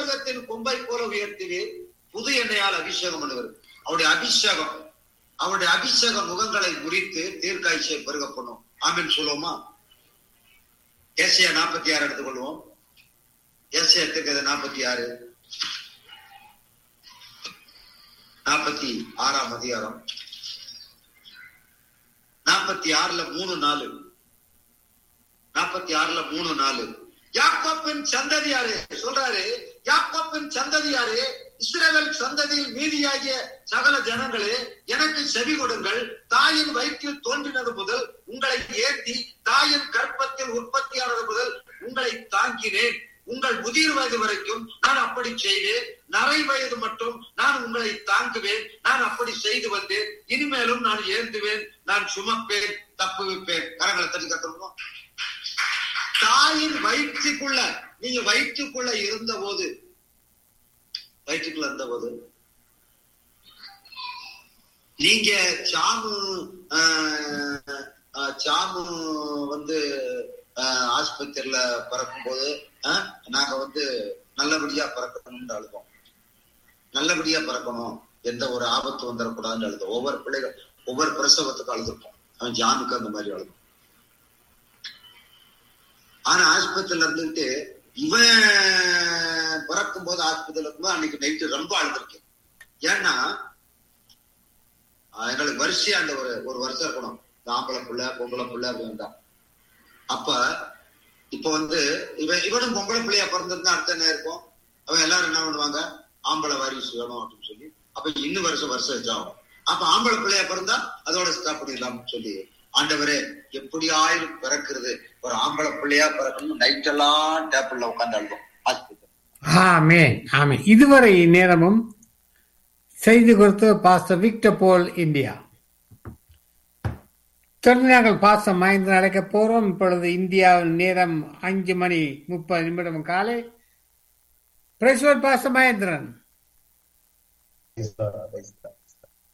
கற்பகத்தின் கொம்பை போல உயர்த்துவேன் புது எண்ணெயால் அபிஷேகம் பண்ணுவார் அவருடைய அபிஷேகம் அவருடைய அபிஷேக முகங்களை முறித்து தீர்க்காய்ச்சியை பெருக பண்ணும் ஆமீன் சொல்லுவோமா ஏசியா நாற்பத்தி ஆறு எடுத்துக்கொள்வோம் ஏசியா எடுத்துக்கிறது நாற்பத்தி ஆறு நாற்பத்தி ஆறாம் அதிகாரம் நாற்பத்தி ஆறுல மூணு நாலு நாற்பத்தி ஆறுல மூணு நாலு யாக்கோப்பின் சந்ததியாரே சொல்றாரு யாக்கோப்பின் சந்ததியாரே இஸ்ரவேல் சந்ததியில் மீதியாகிய சகல ஜனங்களே எனக்கு செவி கொடுங்கள் தாயின் வயிற்றில் தோன்றினது முதல் உங்களை ஏந்தி தாயின் கற்பத்தில் உற்பத்தியானது முதல் உங்களை தாங்கினேன் உங்கள் முதிர் வயது வரைக்கும் நான் அப்படி செய்வேன் நரை வயது மட்டும் நான் உங்களை தாங்குவேன் நான் அப்படி செய்து வந்தேன் இனிமேலும் நான் ஏந்துவேன் நான் சுமப்பேன் தப்புவிப்பேன் கரங்களை தட்டி கத்துருவோம் தாயின் வயிற்றுக்குள்ள நீங்க வயிற்றுக்குள்ள இருந்த போது வயிற்றுக்குள்ள இருந்த போது நீங்க சாமு ஆஹ், ஆஹ், சாமு வந்து ஆஹ், ஆஸ்பத்திரியில பிறக்கும் போது ஆஹ், நாங்க வந்து நல்லபடியா பிறக்கணும்னு அழுதோம் நல்லபடியா பிறக்கணும் எந்த ஒரு ஆபத்து வந்துடக்கூடாதுன்னு அழுதோம் ஒவ்வொரு பிள்ளைகள் ஒவ்வொரு பிரசவத்துக்கு அழுதுருப்போம் அவன் ஜானுக்கு அந்த மாதிரி அழுதும் ஆனா ஆஸ்பத்திரியில இருந்துட்டு இவன் பிறக்கும் போது ஆஸ்பத்திரியில இருக்கும்போது அன்னைக்கு நைட்டு ரொம்ப அழுதுருக்கேன் ஏன்னா ஆஹ் எங்களுக்கு வரிசையா அந்த ஒரு ஒரு வருஷம் இருக்கணும் இந்த ஆம்பளை பிள்ளை பொம்பளை பிள்ளை அப்படின்னு அப்ப இப்ப வந்து இவன் இவனும் பொம்பளை பிள்ளையா பிறந்திருந்தா அடுத்த என்ன இருக்கும் அவன் எல்லாரும் என்ன பண்ணுவாங்க ஆம்பளை வாரிசு வேணும் அப்படின்னு சொல்லி அப்ப இன்னும் வருஷம் வருஷம் வச்சாகும் அப்ப ஆம்பளை பிள்ளையா பிறந்தா அதோட ஸ்டாப் பண்ணிடலாம்னு சொல்லி ஆண்டவரே எப்படி ஆயிரம் பிறக்கிறது ஒரு ஆம்பளை பிள்ளையா பிறக்கணும் நைட் எல்லாம் டேப்பிள்ல உட்காந்து அழுதும் ஆஸ்பத்திரி ஆமென் ஆமென் இதுவரை நேரமும் செய்தி கொடுத்து பாஸ்டர் விக்டர் போல் இந்தியா தொடர்ந்து நாங்கள் பாஸ்டர் மகேந்திரன் அழைக்க போறோம் இப்பொழுது இந்தியாவின் நேரம் அஞ்சு மணி முப்பது நிமிடம் காலை பிரசுவர் pastor Mahendran Praise the Lord, praise the Lord.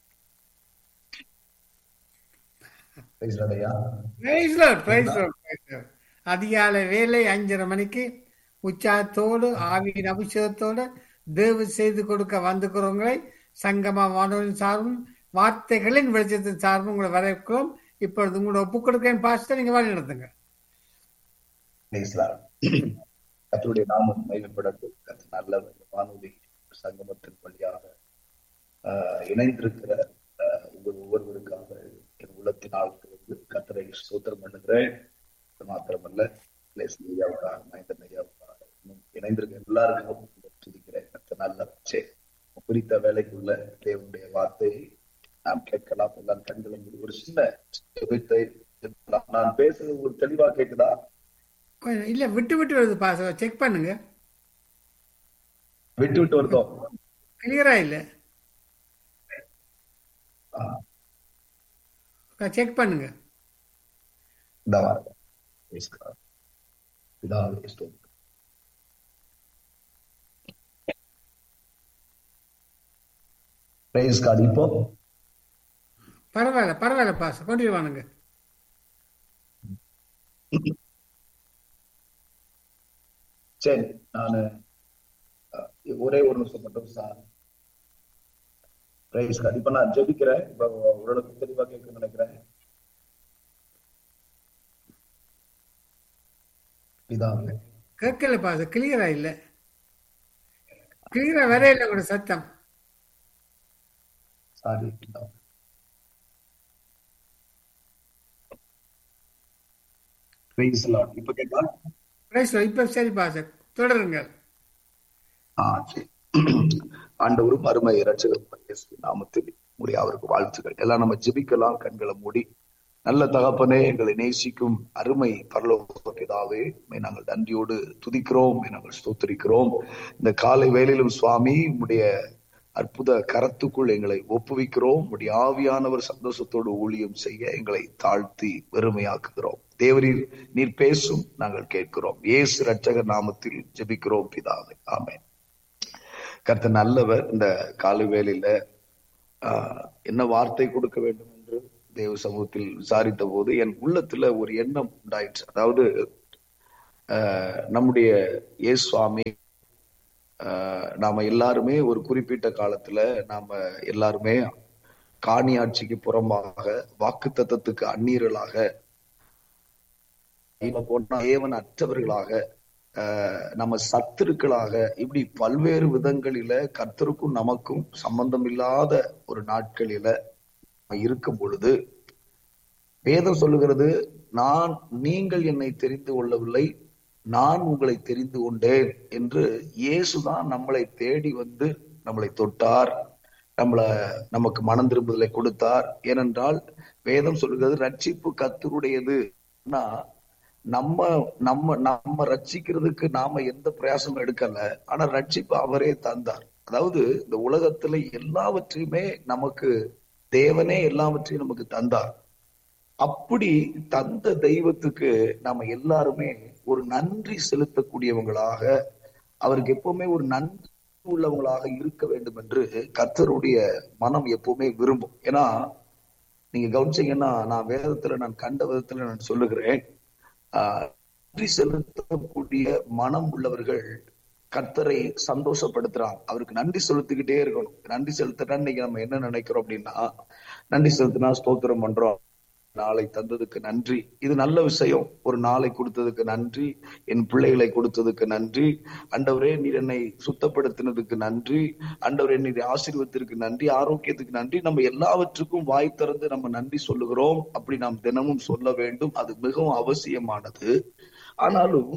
Praise the Lord, ஐயா. Praise Lord, praise Lord, praise Lord. அதிகாலை வேலை அஞ்சரை மணிக்கு உற்சாகத்தோடு ஆவியின் அபிஷேகத்தோடு தேவு செய்து கொடுக்க வந்துக்கிறவங்களை சங்கமா வானொலியின் சார்பும் வார்த்தைகளின் வெளிச்சத்தின் சார்பும் உங்களை வரவேற்கிறோம் இப்பொழுது உங்களோட ஒப்பு கொடுக்கிறேன் பாஸ்டர் நீங்க வழி நடத்துங்க Praise the Lord. கர்த்தருடைய நாமம் மகிமைப்படட்டும் கர்த்தர் நல்ல வானொலி சங்கமத்தின் வழியாக ஆஹ், இணைந்திருக்கிற ஆஹ், உங்கள் ஒவ்வொருவருக்காக என் உள்ளத்தினால் வந்து கர்த்தரை ஸ்தோத்திரம் பண்ணுகிறேன் அது மாத்திரமல்ல லேசன் ஐயாவுக்காக மகேந்திரன் ஐயாவுக்காக இன்னும் இணைந்திருக்க எல்லாருக்கும் துதிக்கிறேன் கர்த்தர் நல்ல சரி குறித்த வேலைக்குள்ள தேவனுடைய வார்த்தையை நாம் கேட்கலாம் எல்லாம் கண்களை மூடி ஒரு சின்ன ஜெபத்தை ஜெபிக்கலாம். நான் பேசுறது ஒரு தெளிவா கேக்குதா கொஞ்சம் இல்ல விட்டு விட்டு வருது பாஸ்டர் செக் பண்ணுங்க விட்டு விட்டு வருதோம் கிளியரா இல்ல ஆஹ், செக் பண்ணுங்க இந்த வாரம் Praise God. பிதாவே ஸ்தோத்திரம். Praise God. இப்போ பரவாயில்ல பரவாயில்ல பாஸ்டர் கொண்டு வானுங்க சரி நானு அஹ், ஒரே ஒரு நிமிஷம் மட்டும் சார் பிரைஸ் கார்டு இப்ப நான் ஜெபிக்கிறேன் இப்ப ஓரளவுக்கு தெளிவா கேட்க நினைக்கிறேன் பிதாவே கேட்கல பாஸ்டர் கிளியரா இல்ல கிளியரா வரையில கூட சத்தம் சாரி பிதாவே பிரைஸ் லார்ட் இப்ப கேட்கலாம் பிரைஸ் இப்ப சரி பாஸ்டர் தொடருங்க ஆ, சரி. ஆண்டவரும் அருமை இரட்சகரும் இயேசு நாமத்தில் உடைய அவருக்கு வாழ்த்துக்கள் எல்லாம் நம்ம ஜெபிக்கலாம் கண்களை மூடி நல்ல தகப்பனே எங்களை நேசிக்கும் அருமை பரலோக பிதாவே உம்மை நாங்கள் நன்றியோடு துதிக்கிறோம் உம்மை நாங்கள் ஸ்தோத்திரிக்கிறோம் இந்த காலை வேளையிலும் சுவாமி உம்முடைய அற்புத கரத்துக்குள் எங்களை ஒப்புவிக்கிறோம் உடைய ஆவியானவர் சந்தோஷத்தோடு ஊழியம் செய்ய எங்களை தாழ்த்தி வெறுமையாக்குகிறோம் தேவரீர் நீர் பேசும் நாங்கள் கேட்கிறோம் இயேசு ரட்சகர் நாமத்தில் ஜெபிக்கிறோம் பிதாவே ஆமென் கர்த்தர் நல்லவர் இந்த காலை வேளையில ஆஹ், என்ன வார்த்தை கொடுக்க வேண்டும் என்று தேவ சமூகத்தில் விசாரித்த போது என் உள்ளத்துல ஒரு எண்ணம் உண்டாயிற்று அதாவது ஆஹ், நம்முடைய இயேசு சுவாமி ஆஹ் நாம எல்லாருமே ஒரு குறிப்பிட்ட காலத்துல நாம எல்லாருமே காணியாட்சிக்கு புறம்பாக வாக்கு தத்தத்துக்கு அந்நீரலாக போனா தேவன் அற்றவர்களாக ஆஹ் நம்ம சத்துருக்களாக இப்படி பல்வேறு விதங்களில கர்த்தருக்கும் நமக்கும் சம்பந்தம் இல்லாத ஒரு நாட்களில இருக்கும் பொழுது வேதம் சொல்லுகிறது நான் நீங்கள் என்னை தெரிந்து கொள்ளவில்லை நான் உங்களை தெரிந்து கொண்டேன் என்று இயேசுதான் நம்மளை தேடி வந்து நம்மளை தொட்டார் நம்மள நமக்கு மனம் திரும்புதலை கொடுத்தார் ஏனென்றால் வேதம் சொல்லுகிறது ரட்சிப்பு கத்தருடையது நம்ம நம்ம நம்ம ரட்சிக்கிறதுக்கு நாம எந்த பிரயாசமும் எடுக்கல ஆனா ரட்சிப்பு அவரே தந்தார் அதாவது இந்த உலகத்துல எல்லாவற்றையுமே நமக்கு தேவனே எல்லாவற்றையும் நமக்கு தந்தார் அப்படி தந்த தெய்வத்துக்கு நாம எல்லாருமே ஒரு நன்றி செலுத்தக்கூடியவங்களாக அவருக்கு எப்பவுமே ஒரு நன்றி உள்ளவங்களாக இருக்க வேண்டும் என்று கர்த்தருடைய மனம் எப்பவுமே விரும்பும் ஏன்னா நீங்க கவனிச்சீங்கன்னா நான் வேதத்துல நான் கண்ட விதத்துல நான் சொல்லுகிறேன் ஆஹ் நன்றி செலுத்தக்கூடிய மனம் உள்ளவர்கள் கர்த்தரை சந்தோஷப்படுத்துறாங்க அவருக்கு நன்றி செலுத்திக்கிட்டே இருக்கணும் நன்றி செலுத்தினா இன்னைக்கு நம்ம என்ன நினைக்கிறோம் அப்படின்னா நன்றி செலுத்தினா ஸ்தோத்திரம் பண்றோம் நாளை தந்ததுக்கு நன்றி இது நல்ல விஷயம் ஒரு நாளை கொடுத்ததுக்கு நன்றி என் பிள்ளைகளை கொடுத்ததுக்கு நன்றி அண்டவரே நீர் என்னை சுத்தப்படுத்தினதுக்கு நன்றி அண்டவரே நீர் ஆசீர்வத்திற்கு நன்றி ஆரோக்கியத்துக்கு நன்றி நம்ம எல்லாவற்றுக்கும் வாய் திறந்து நம்ம நன்றி சொல்லுகிறோம் அப்படி நாம் தினமும் சொல்ல வேண்டும் அது மிகவும் அவசியமானது ஆனாலும்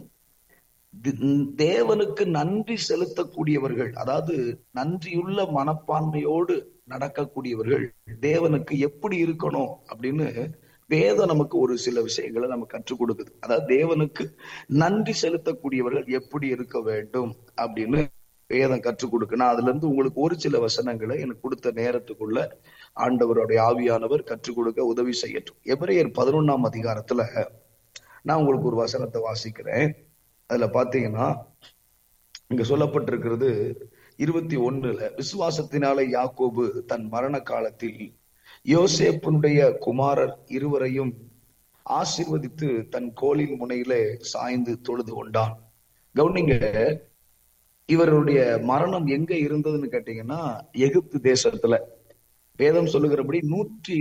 தேவனுக்கு நன்றி செலுத்தக்கூடியவர்கள் அதாவது நன்றியுள்ள மனப்பான்மையோடு நடக்கக்கூடியவர்கள் தேவனுக்கு எப்படி இருக்கணும் அப்படின்னு வேதம் நமக்கு ஒரு சில விஷயங்களை நம்ம கற்றுக் கொடுக்குது அதாவது தேவனுக்கு நன்றி செலுத்தக்கூடியவர்கள் எப்படி இருக்க வேண்டும் அப்படின்னு வேதம் கற்றுக் கொடுக்கணும் அதுல இருந்து உங்களுக்கு ஒரு சில வசனங்களை எனக்கு கொடுத்த நேரத்துக்குள்ள ஆண்டவருடைய ஆவியானவர் கற்றுக் கொடுக்க உதவி செய்யட்டும் எபிரேயர் பதினொன்னாம் அதிகாரத்துல நான் உங்களுக்கு ஒரு வசனத்தை வாசிக்கிறேன் அதுல பாத்தீங்கன்னா இங்க சொல்லப்பட்டிருக்கிறது இருபத்தி ஒண்ணுல விசுவாசத்தினாலே யாக்கோபு தன் மரண காலத்தில் யோசேப்பனுடைய குமாரர் இருவரையும் ஆசிர்வதித்து தன் கோலின் முனையிலே சாய்ந்து தொழுது கொண்டான் கவுனிங்க இவருடைய மரணம் எங்க இருந்ததுன்னு கேட்டீங்கன்னா எகிப்து தேசத்துல வேதம் சொல்லுகிறபடி நூற்றி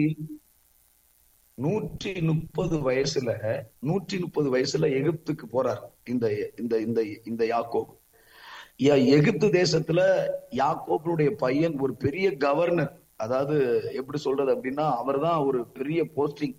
நூற்றி முப்பது வயசுல நூற்றி முப்பது வயசுல எகிப்துக்கு போறார் இந்த இந்த இந்த இந்த யாக்கோப் எகிப்து தேசத்துல யாக்கோபனுடைய பையன் ஒரு பெரிய கவர்னர் அதாவது எப்படி சொல்றது அப்படின்னா அவர் தான் ஒரு பெரிய போஸ்டிங்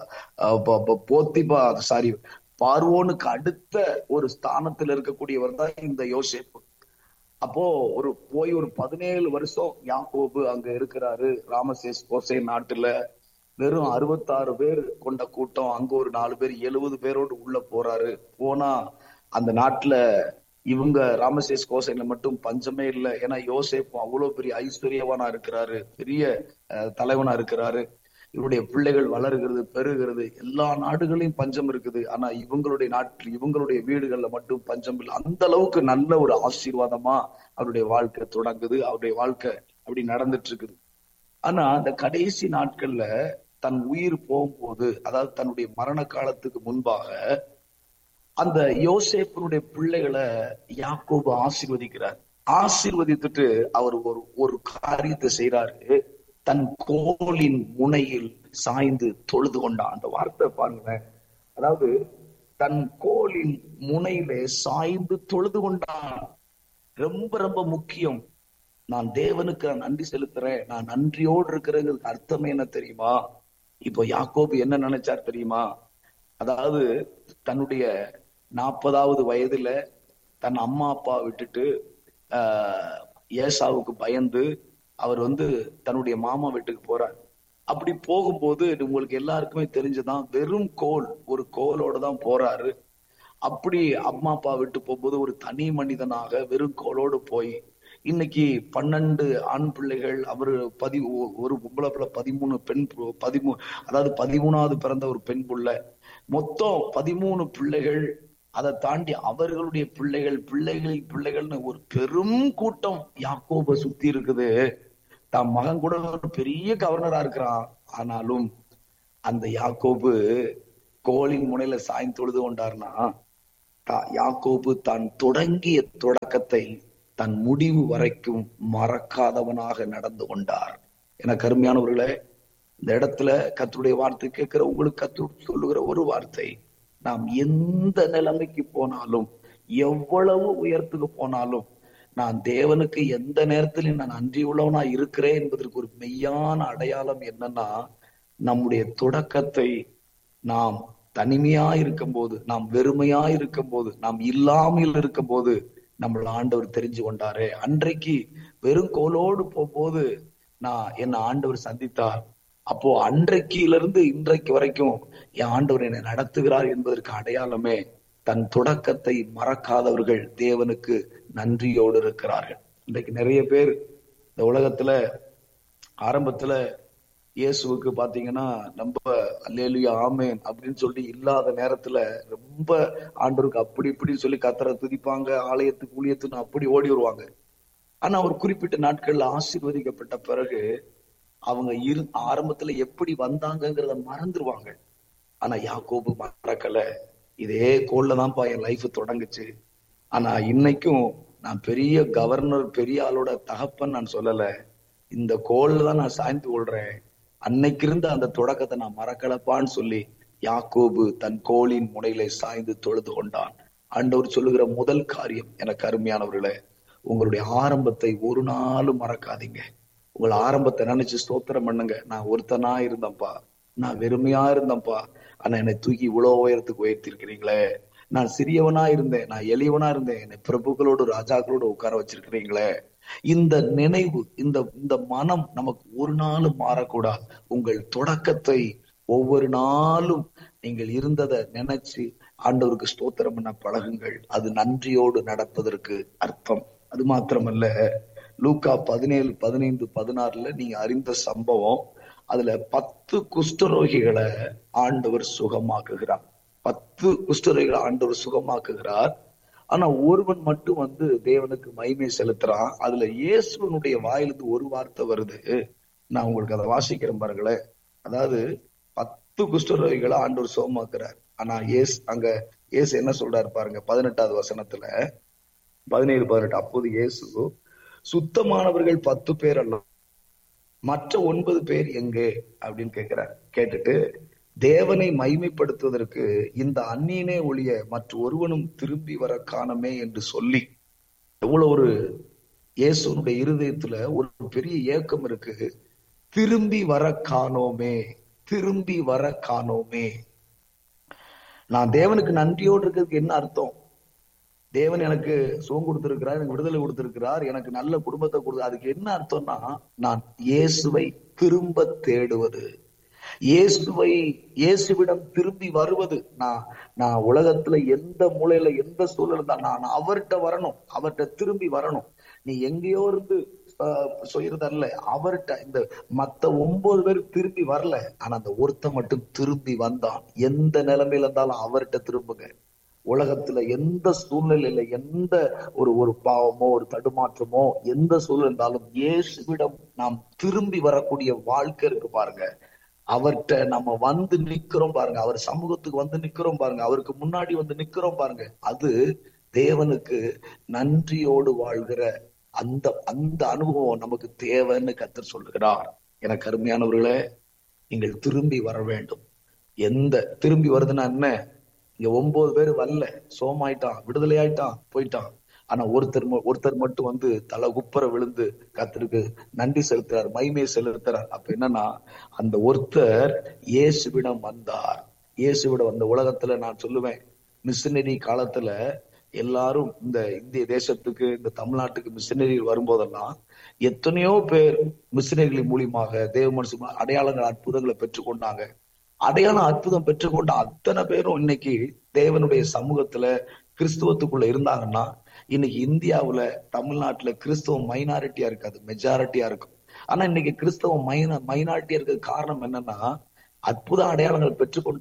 போத்திபா சாரி பார்வோனுக்கு அடுத்த ஒரு ஸ்தானத்துல இருக்கக்கூடியவர் தான் இந்த யோசேப்பு அப்போ ஒரு போய் ஒரு பதினேழு வருஷம் யாக்கோபு அங்க இருக்கிறாரு ராமசேஸ் கோசை நாட்டுல வெறும் அறுபத்தாறு பேர் கொண்ட கூட்டம் அங்க ஒரு நாலு பேர் எழுபது பேரோடு உள்ள போறாரு போனா அந்த நாட்டுல இவங்க ராமசேஸ் கோசைல மட்டும் பஞ்சமே இல்லை ஏன்னா யோசேப்பும் அவ்வளவு பெரிய ஐஸ்வர்யவானா இருக்கிறாரு பெரிய தலைவனா இருக்கிறாரு இவருடைய பிள்ளைகள் வளர்கிறது பெருகிறது எல்லா நாடுகளையும் பஞ்சம் இருக்குது ஆனா இவங்களுடைய நாட்டில் இவங்களுடைய வீடுகள்ல மட்டும் பஞ்சம் இல்லை அந்த அளவுக்கு நல்ல ஒரு ஆசீர்வாதமா அவருடைய வாழ்க்கை தொடங்குது அவருடைய வாழ்க்கை அப்படி நடந்துட்டு இருக்குது ஆனா அந்த கடைசி நாட்கள்ல தன் உயிர் போகும்போது அதாவது தன்னுடைய மரண காலத்துக்கு முன்பாக அந்த யோசேப்பனுடைய பிள்ளைகளை யாக்கோபு ஆசீர்வதிக்கிறார் ஆசீர்வதித்துட்டு அவர் ஒரு ஒரு காரியத்தை செய்யறாரு தன் கோலின் முனையில் சாய்ந்து தொழுது கொண்டான் அந்த வார்த்தை பாருங்களேன் அதாவது தன் கோலின் முனையிலே சாய்ந்து தொழுது கொண்டான் ரொம்ப ரொம்ப முக்கியம் நான் தேவனுக்கு நான் நன்றி செலுத்துறேன் நான் நன்றியோடு இருக்கிறதுக்கு அர்த்தமே என்ன தெரியுமா இப்போ யாக்கோபு என்ன நினைச்சார் தெரியுமா அதாவது தன்னுடைய நாற்பதாவது வயதுல தன் அம்மா அப்பா விட்டுட்டு ஆஹ் ஏசாவுக்கு பயந்து அவர் வந்து தன்னுடைய மாமா வீட்டுக்கு போறார் அப்படி போகும்போது உங்களுக்கு எல்லாருக்குமே தெரிஞ்சுதான் வெறும் கோல் ஒரு கோலோட தான் போறாரு அப்படி அம்மா அப்பா விட்டு போகும்போது ஒரு தனி மனிதனாக வெறும் கோலோடு போய் இன்னைக்கு பன்னெண்டு ஆண் பிள்ளைகள் அவரு பதி ஒரு பொம்பளை பிள்ளை பதிமூணு பெண் பதிமூ அதாவது பதிமூணாவது பிறந்த ஒரு பெண் புள்ள மொத்தம் பதிமூணு பிள்ளைகள் அதை தாண்டி அவர்களுடைய பிள்ளைகள் பிள்ளைகளின் பிள்ளைகள்னு ஒரு பெரும் கூட்டம் யாக்கோப சுத்தி இருக்குது தான் மகன் கூட ஒரு பெரிய கவர்னரா இருக்கிறான் ஆனாலும் அந்த யாக்கோபு கோலின் முனையில சாய்ந்து தொழுது கொண்டார்னா யாக்கோபு தான் தொடங்கிய தொடக்கத்தை தன் முடிவு வரைக்கும் மறக்காதவனாக நடந்து கொண்டார் என கருமையானவர்களே இந்த இடத்துல கத்துடைய வார்த்தை கேட்கிற உங்களுக்கு கத்து சொல்லுகிற ஒரு வார்த்தை நாம் எந்த நிலைமைக்கு போனாலும் எவ்வளவு உயரத்துக்கு போனாலும் நான் தேவனுக்கு எந்த நேரத்திலும் நான் நன்றி உள்ளவனா இருக்கிறேன் என்பதற்கு ஒரு மெய்யான அடையாளம் என்னன்னா நம்முடைய தொடக்கத்தை நாம் தனிமையா இருக்கும்போது நாம் வெறுமையா இருக்கும்போது நாம் இல்லாமல் இருக்கும்போது நம்மள ஆண்டவர் தெரிஞ்சு கொண்டாரே அன்றைக்கு வெறும் கோலோடு போகும்போது நான் என்ன ஆண்டவர் சந்தித்தார் அப்போ அன்றைக்கில இருந்து இன்றைக்கு வரைக்கும் என் ஆண்டவர் என்னை நடத்துகிறார் என்பதற்கு அடையாளமே தன் தொடக்கத்தை மறக்காதவர்கள் தேவனுக்கு நன்றியோடு இருக்கிறார்கள் இன்றைக்கு நிறைய பேர் இந்த உலகத்துல ஆரம்பத்துல இயேசுவுக்கு பாத்தீங்கன்னா நம்ம அல்லேலுயா ஆமேன் அப்படின்னு சொல்லி இல்லாத நேரத்துல ரொம்ப ஆண்டவருக்கு அப்படி இப்படின்னு சொல்லி கத்தரை துதிப்பாங்க ஆலயத்துக்கு ஊழியத்துன்னு அப்படி ஓடி வருவாங்க ஆனா ஒரு குறிப்பிட்ட நாட்கள்ல ஆசீர்வதிக்கப்பட்ட பிறகு அவங்க இரு ஆரம்பத்துல எப்படி வந்தாங்கங்கிறத மறந்துருவாங்க ஆனா யாக்கோபு மறக்கல இதே கோல்ல தான்ப்பா என் லைஃப் தொடங்குச்சு ஆனா இன்னைக்கும் நான் பெரிய கவர்னர் பெரிய ஆளோட தகப்பன் நான் சொல்லல இந்த கோல்ல தான் நான் சாய்ந்து கொள்றேன் அன்னைக்கு இருந்த அந்த தொடக்கத்தை நான் மறக்கலப்பான்னு சொல்லி யாக்கோபு தன் கோலின் முனையிலே சாய்ந்து தொழுது கொண்டான் ஆண்டவர் சொல்லுகிற முதல் காரியம் எனக்கு அருமையானவர்களே உங்களுடைய ஆரம்பத்தை ஒரு நாளும் மறக்காதீங்க உங்கள் ஆரம்பத்தை நினைச்சு ஸ்தோத்திரம் பண்ணுங்க நான் ஒருத்தனா இருந்தேன்ப்பா நான் வெறுமையா இருந்தேன்ப்பா ஆனா என்னை தூக்கி இவ்வளவு உயரத்துக்கு உயர்த்திருக்கிறீங்களே நான் சிறியவனா இருந்தேன் நான் எளியவனா இருந்தேன் என்னை பிரபுக்களோடு ராஜாக்களோடு உட்கார வச்சிருக்கிறீங்களே இந்த நினைவு இந்த இந்த மனம் நமக்கு ஒரு நாளும் மாறக்கூடாது உங்கள் தொடக்கத்தை ஒவ்வொரு நாளும் நீங்கள் இருந்ததை நினைச்சு ஆண்டவருக்கு ஸ்தோத்திரம் பண்ண பழகுங்கள் அது நன்றியோடு நடப்பதற்கு அர்த்தம் அது மாத்திரமல்ல லூக்கா பதினேழு பதினைந்து பதினாறுல நீங்க அறிந்த சம்பவம் அதுல பத்து குஷ்டரோகிகளை ஆண்டவர் சுகமாக்குகிறார் பத்து குஷ்டரோகிகளை ஆண்டவர் சுகமாக்குகிறார் ஆனா ஒருவன் மட்டும் வந்து தேவனுக்கு மகிமை செலுத்துறான் அதுல இயேசுவனுடைய வாயிலிருந்து ஒரு வார்த்தை வருது நான் உங்களுக்கு அதை வாசிக்கிறேன் பாருங்களேன் அதாவது பத்து குஷ்டரோகிகளை ஆண்டவர் சுகமாக்குறார் ஆனா ஏஸ் அங்க ஏசு என்ன சொல்றாரு பாருங்க பதினெட்டாவது வசனத்துல பதினேழு பதினெட்டு அப்போது இயேசு சுத்தமானவர்கள் பத்து பேர் அல்ல மற்ற ஒன்பது பேர் எங்கே அப்படின்னு கேட்கிறார் கேட்டுட்டு தேவனை மைமைப்படுத்துவதற்கு இந்த அந்நியனே ஒழிய மற்ற ஒருவனும் திரும்பி வர காணமே என்று சொல்லி எவ்வளவு ஒரு இயேசுனுடைய இருதயத்துல ஒரு பெரிய ஏக்கம் இருக்கு திரும்பி வர காணோமே திரும்பி வர காணோமே நான் தேவனுக்கு நன்றியோடு இருக்கிறதுக்கு என்ன அர்த்தம் தேவன் எனக்கு சுகம் கொடுத்திருக்கிறார் எனக்கு விடுதலை கொடுத்திருக்கிறார் எனக்கு நல்ல குடும்பத்தை கொடுத்து அதுக்கு என்ன அர்த்தம்னா நான் இயேசுவை திரும்ப தேடுவது இயேசுவை இயேசுவிடம் திரும்பி வருவது நான் நான் உலகத்துல எந்த மூலையில எந்த சூழல் தான் நான் அவர்கிட்ட வரணும் அவர்கிட்ட திரும்பி வரணும் நீ எங்கேயோ இருந்து செய்யறதல்ல அவர்கிட்ட இந்த மத்த ஒன்பது பேர் திரும்பி வரல ஆனா அந்த ஒருத்த மட்டும் திரும்பி வந்தான் எந்த நிலைமையில இருந்தாலும் அவர்கிட்ட திரும்புங்க உலகத்துல எந்த சூழ்நிலையில எந்த ஒரு ஒரு பாவமோ ஒரு தடுமாற்றமோ எந்த சூழ்நிலை இருந்தாலும் இயேசுவிடம் நாம் திரும்பி வரக்கூடிய வாழ்க்கை இருக்கு பாருங்க அவர்கிட்ட நம்ம வந்து நிக்கிறோம் பாருங்க அவர் சமூகத்துக்கு வந்து நிக்கிறோம் பாருங்க அவருக்கு முன்னாடி வந்து நிக்கிறோம் பாருங்க அது தேவனுக்கு நன்றியோடு வாழ்கிற அந்த அந்த அனுபவம் நமக்கு தேவைன்னு கத்தர் சொல்லுகிறார் எனக்கு அருமையானவர்களே நீங்கள் திரும்பி வர வேண்டும் எந்த திரும்பி வருதுன்னா என்ன இங்க ஒன்பது பேர் வரல சோமாயிட்டான் விடுதலை ஆயிட்டான் போயிட்டான் ஆனா ஒருத்தர் ஒருத்தர் மட்டும் வந்து தலை குப்பர விழுந்து கத்திருக்கு நன்றி செலுத்துறார் மைமை செலுத்துறார் அப்ப என்னன்னா அந்த ஒருத்தர் இயேசுவிடம் வந்தார் இயேசுவிடம் வந்த உலகத்துல நான் சொல்லுவேன் மிஷினரி காலத்துல எல்லாரும் இந்த இந்திய தேசத்துக்கு இந்த தமிழ்நாட்டுக்கு மிஷினரி வரும்போதெல்லாம் எத்தனையோ பேர் மிஷினரிகளின் மூலியமாக தேவ மனுஷன் அடையாளங்கள் அற்புதங்களை பெற்றுக்கொண்டாங்க அடையாளம் அற்புதம் பெற்றுக்கொண்ட அத்தனை பேரும் இன்னைக்கு தேவனுடைய சமூகத்துல கிறிஸ்துவத்துக்குள்ள இருந்தாங்கன்னா இன்னைக்கு இந்தியாவுல தமிழ்நாட்டுல கிறிஸ்தவம் மைனாரிட்டியா இருக்காது மெஜாரிட்டியா இருக்கும் ஆனா இன்னைக்கு கிறிஸ்தவம் மைன மைனாரிட்டியா இருக்கிறது காரணம் என்னன்னா அற்புத அடையாளங்கள் பெற்றுக்கொண்ட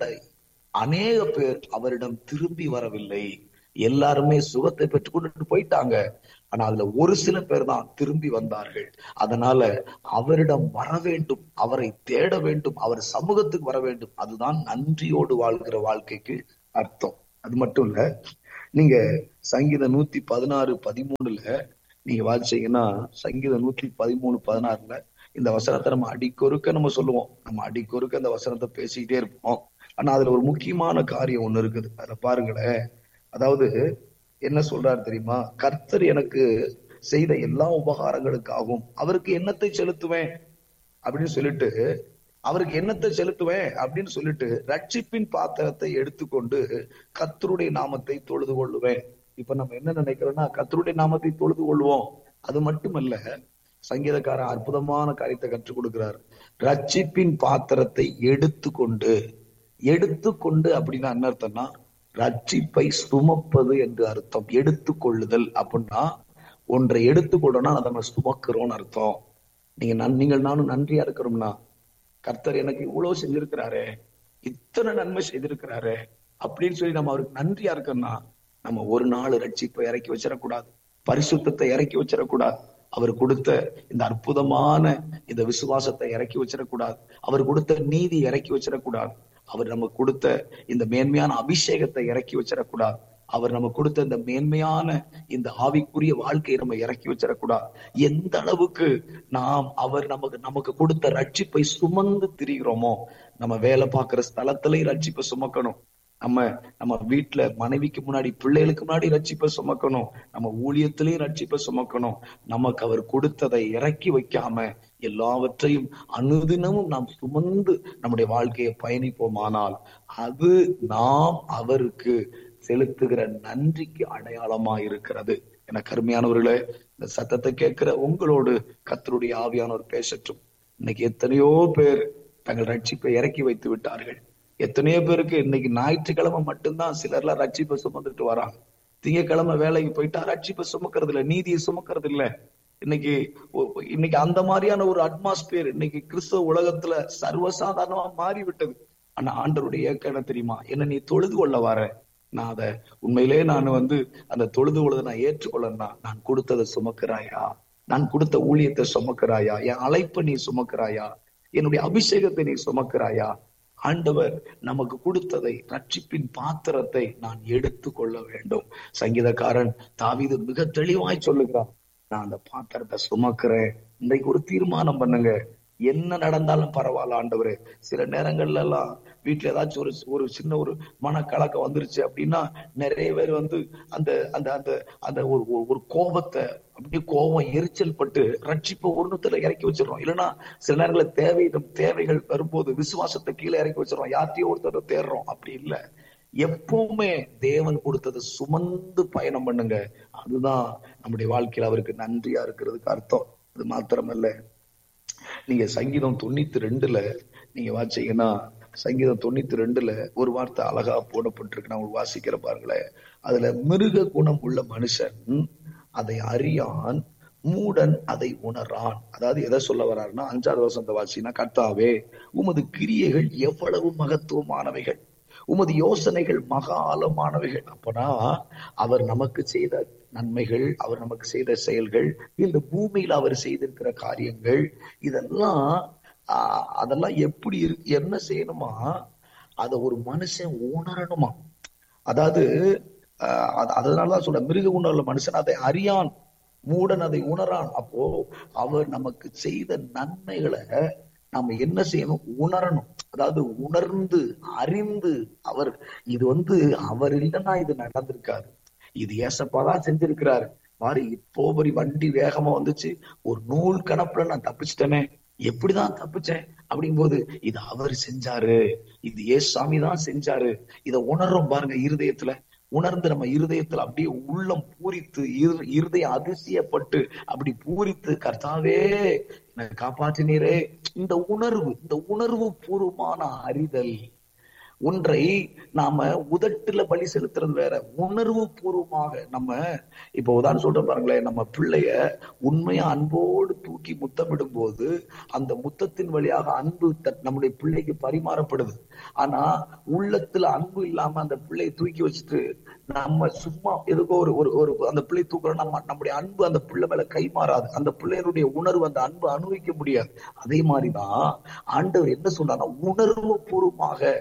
அநேக பேர் அவரிடம் திரும்பி வரவில்லை எல்லாருமே சுகத்தை பெற்றுக்கொண்டு போயிட்டாங்க ஆனா அதுல ஒரு சில பேர் தான் திரும்பி வந்தார்கள் அதனால அவரிடம் வர வேண்டும் அவரை தேட வேண்டும் அவர் சமூகத்துக்கு வர வேண்டும் அதுதான் நன்றியோடு வாழ்கிற வாழ்க்கைக்கு அர்த்தம் அது மட்டும் இல்ல நீங்க சங்கீத நூத்தி பதினாறு பதிமூணுல நீங்க வாசிச்சீங்கன்னா சங்கீதம் நூற்றி பதிமூணு பதினாறுல இந்த வசனத்தை நம்ம அடிக்கொருக்க நம்ம சொல்லுவோம் நம்ம அடிக்கொருக்க அந்த வசனத்தை பேசிக்கிட்டே இருப்போம் ஆனா அதுல ஒரு முக்கியமான காரியம் ஒண்ணு இருக்குது அதுல பாருங்களேன் அதாவது என்ன சொல்றாரு தெரியுமா கர்த்தர் எனக்கு செய்த எல்லா உபகாரங்களுக்காகவும் அவருக்கு எண்ணத்தை செலுத்துவேன் அப்படின்னு சொல்லிட்டு அவருக்கு எண்ணத்தை செலுத்துவேன் அப்படின்னு சொல்லிட்டு ரட்சிப்பின் பாத்திரத்தை எடுத்துக்கொண்டு கர்த்தருடைய நாமத்தை தொழுது கொள்ளுவேன் இப்ப நம்ம என்ன நினைக்கிறோம்னா கர்த்தருடைய நாமத்தை தொழுது கொள்வோம் அது மட்டுமல்ல சங்கீதக்காரன் அற்புதமான காரியத்தை கற்றுக் கொடுக்கிறார் ரட்சிப்பின் பாத்திரத்தை எடுத்துக்கொண்டு எடுத்துக்கொண்டு அப்படின்னா என்ன அர்த்தம்னா ரட்சிப்பை சுமப்பது என்று அர்த்தம் எடுத்துக்கொள்ளுதல் அப்படின்னா ஒன்றை எடுத்துக்கொள்ளணும்னா அதை நம்ம சுமக்கிறோம்னு அர்த்தம் நீங்க நன்- நீங்கள் நானும் நன்றியா இருக்கிறோம்னா கர்த்தர் எனக்கு இவ்வளவு செஞ்சிருக்கிறாரே இத்தனை நன்மை செய்திருக்கிறாரே அப்படின்னு சொல்லி நம்ம அவருக்கு நன்றியா இருக்கோம்னா நம்ம ஒரு நாள் ரட்சிப்பை இறக்கி வச்சிடக்கூடாது பரிசுத்தத்தை இறக்கி வச்சிடக்கூடாது அவர் கொடுத்த இந்த அற்புதமான இந்த விசுவாசத்தை இறக்கி வச்சிடக்கூடாது அவர் கொடுத்த நீதி இறக்கி வச்சிடக்கூடாது அவர் நமக்கு கொடுத்த இந்த மேன்மையான அபிஷேகத்தை இறக்கி வச்சிடக்கூடாது அவர் நமக்கு கொடுத்த இந்த மேன்மையான இந்த ஆவிக்குரிய வாழ்க்கையை நம்ம இறக்கி வச்சிடக்கூடாது எந்த அளவுக்கு நாம் அவர் நமக்கு நமக்கு கொடுத்த ரட்சிப்பை சுமந்து திரிகிறோமோ நம்ம வேலை பார்க்கிற ஸ்தலத்திலையும் ரட்சிப்பை சுமக்கணும் நம்ம நம்ம வீட்டுல மனைவிக்கு முன்னாடி பிள்ளைகளுக்கு முன்னாடி ரட்சிப்பை சுமக்கணும் நம்ம ஊழியத்திலையும் ரட்சிப்பை சுமக்கணும் நமக்கு அவர் கொடுத்ததை இறக்கி வைக்காம எல்லாவற்றையும் அனுதினமும் நாம் சுமந்து நம்முடைய வாழ்க்கையை பயணிப்போமானால் அது நாம் அவருக்கு செலுத்துகிற நன்றிக்கு அடையாளமா இருக்கிறது என கருமையானவர்களே இந்த சத்தத்தை கேட்கிற உங்களோடு கர்த்தருடைய ஆவியானவர் பேசட்டும் இன்னைக்கு எத்தனையோ பேர் தங்கள் ரட்சிப்பை இறக்கி வைத்து விட்டார்கள் எத்தனையோ பேருக்கு இன்னைக்கு ஞாயிற்றுக்கிழமை மட்டும்தான் சிலர்லாம் ரட்சிப்பை சுமந்துட்டு வராங்க திங்கக்கிழமை வேலைக்கு போயிட்டா ரட்சிப்பை சுமக்கிறது இல்ல நீதியை சுமக்கிறது இல்ல இன்னைக்கு ஒ- இன்னைக்கு அந்த மாதிரியான ஒரு அட்மாஸ்பியர் இன்னைக்கு கிறிஸ்தவ உலகத்துல சர்வசாதாரணமா மாறி விட்டது ஆனா ஆண்டவருடைய ஏக்கம் என்ன தெரியுமா என்ன நீ தொழுது கொள்ள வர நான் அதை உண்மையிலே நான் வந்து அந்த தொழுது கொள்வதை நான் ஏற்றுக்கொள்ளனா நான் கொடுத்ததை சுமக்கிறாயா நான் கொடுத்த ஊழியத்தை சுமக்கிறாயா என் அழைப்பை நீ சுமக்கிறாயா என்னுடைய அபிஷேகத்தை நீ சுமக்கிறாயா ஆண்டவர் நமக்கு கொடுத்ததை ரட்சிப்பின் பாத்திரத்தை நான் எடுத்துக்கொள்ள வேண்டும் சங்கீதக்காரன் தாவீது மிக தெளிவாய் சொல்லுகிறான் நான் அந்த பாத்திரத்தை சுமக்கிறேன் இன்றைக்கு ஒரு தீர்மானம் பண்ணுங்க என்ன நடந்தாலும் பரவாயில்ல ஆண்டவரே சில நேரங்கள்ல எல்லாம் வீட்டுல ஏதாச்சும் ஒரு ஒரு சின்ன ஒரு மனக்கலக்கம் வந்துருச்சு அப்படின்னா நிறைய பேர் வந்து அந்த அந்த அந்த அந்த ஒரு ஒரு- ஒரு கோபத்தை அப்படியே கோபம் எரிச்சல் பட்டு ரட்சிப்பை ஒண்ணுத்துல இறக்கி வச்சிடறோம் இல்லைன்னா சில நேரங்களில் தேவை தேவைகள் வரும்போது விசுவாசத்தை கீழே இறக்கி வச்சிடறோம் யார்த்தையோ ஒருத்தர் தேடுறோம் அப்படி இல்ல எப்பவுமே தேவன் கொடுத்ததை சுமந்து பயணம் பண்ணுங்க அதுதான் நம்முடைய வாழ்க்கையில அவருக்கு நன்றியா இருக்கிறதுக்கு அர்த்தம் அது மாத்திரமல்ல நீங்க சங்கீதம் தொண்ணூத்தி ரெண்டுல நீங்க வாச்சீங்கன்னா சங்கீதம் தொண்ணூத்தி ரெண்டுல ஒரு வார்த்தை அழகா போடப்பட்டிருக்கு நான் உங்களுக்கு வாசிக்கிற பாருங்களேன் அதுல மிருக குணம் உள்ள மனுஷன் அதை அறியான் மூடன் அதை உணரான் அதாவது எதை சொல்ல வர்றாருன்னா அஞ்சாவது வசந்த வாசினா கர்த்தாவே உமது கிரியைகள் எவ்வளவு மகத்துவமானவைகள் உமது யோசனைகள் மகா ஆழமானவைகள் அப்பனா அவர் நமக்கு செய்த நன்மைகள் அவர் நமக்கு செய்த செயல்கள் இந்த பூமியில அவர் செய்திருக்கிற காரியங்கள் இதெல்லாம் ஆஹ், அதெல்லாம் எப்படி இருக்கு என்ன செய்யணுமா அத ஒரு மனுஷன் உணரணுமா அதாவது ஆஹ், அது- அதனாலதான் சொல்ற மிருக உணர்வுள்ள மனுஷன் அதை அறியான் மூடன் அதை உணரான் அப்போ அவர் நமக்கு செய்த நன்மைகளை நாம என்ன செய்யணும் உணரணும் அதாவது உணர்ந்து அறிந்து அவர் இது வந்து அவர் இல்லைன்னா இது நடந்திருக்காரு இது ஏசப்பாதான் செஞ்சிருக்கிறாரு பாரு இப்போ ஒரு வண்டி வேகமா வந்துச்சு ஒரு நூல் கணப்புல நான் தப்பிச்சிட்டேனே எப்படிதான் தப்பிச்சேன் அப்படிங்கும்போது இது அவர் செஞ்சாரு இது ஏசாமி தான் செஞ்சாரு இத உணர்றோம் பாருங்க இருதயத்துல உணர்ந்து நம்ம இருதயத்துல அப்படியே உள்ளம் பூரித்து இரு- இருதயம் அதிசயப்பட்டு அப்படி பூரித்து கர்த்தாவே என்னை காப்பாற்றினீரே இந்த உணர்வு இந்த உணர்வு பூர்வமான அறிதல் ஒன்றை நாம உதட்டுல பலி செலுத்துறது வேற உணர்வு பூர்வமாக நம்ம இப்ப உதாரணம் சொல்றேன் பாருங்களேன் நம்ம பிள்ளைய உண்மையா அன்போடு தூக்கி முத்தமிடும் போது அந்த முத்தத்தின் வழியாக அன்பு த- நம்முடைய பிள்ளைக்கு பரிமாறப்படுது ஆனா உள்ளத்துல அன்பு இல்லாம அந்த பிள்ளையை தூக்கி வச்சுட்டு நம்ம சும்மா எதுக்கோ ஒரு ஒரு ஒரு அந்த பிள்ளை தூக்குறோம் நம்ம நம்முடைய அன்பு அந்த பிள்ளை மேல கைமாறாது அந்த பிள்ளையினுடைய உணர்வு அந்த அன்பு அனுபவிக்க முடியாது அதே மாதிரிதான் ஆண்டவர் என்ன சொல்றாருன்னா உணர்வு பூர்வமாக நான்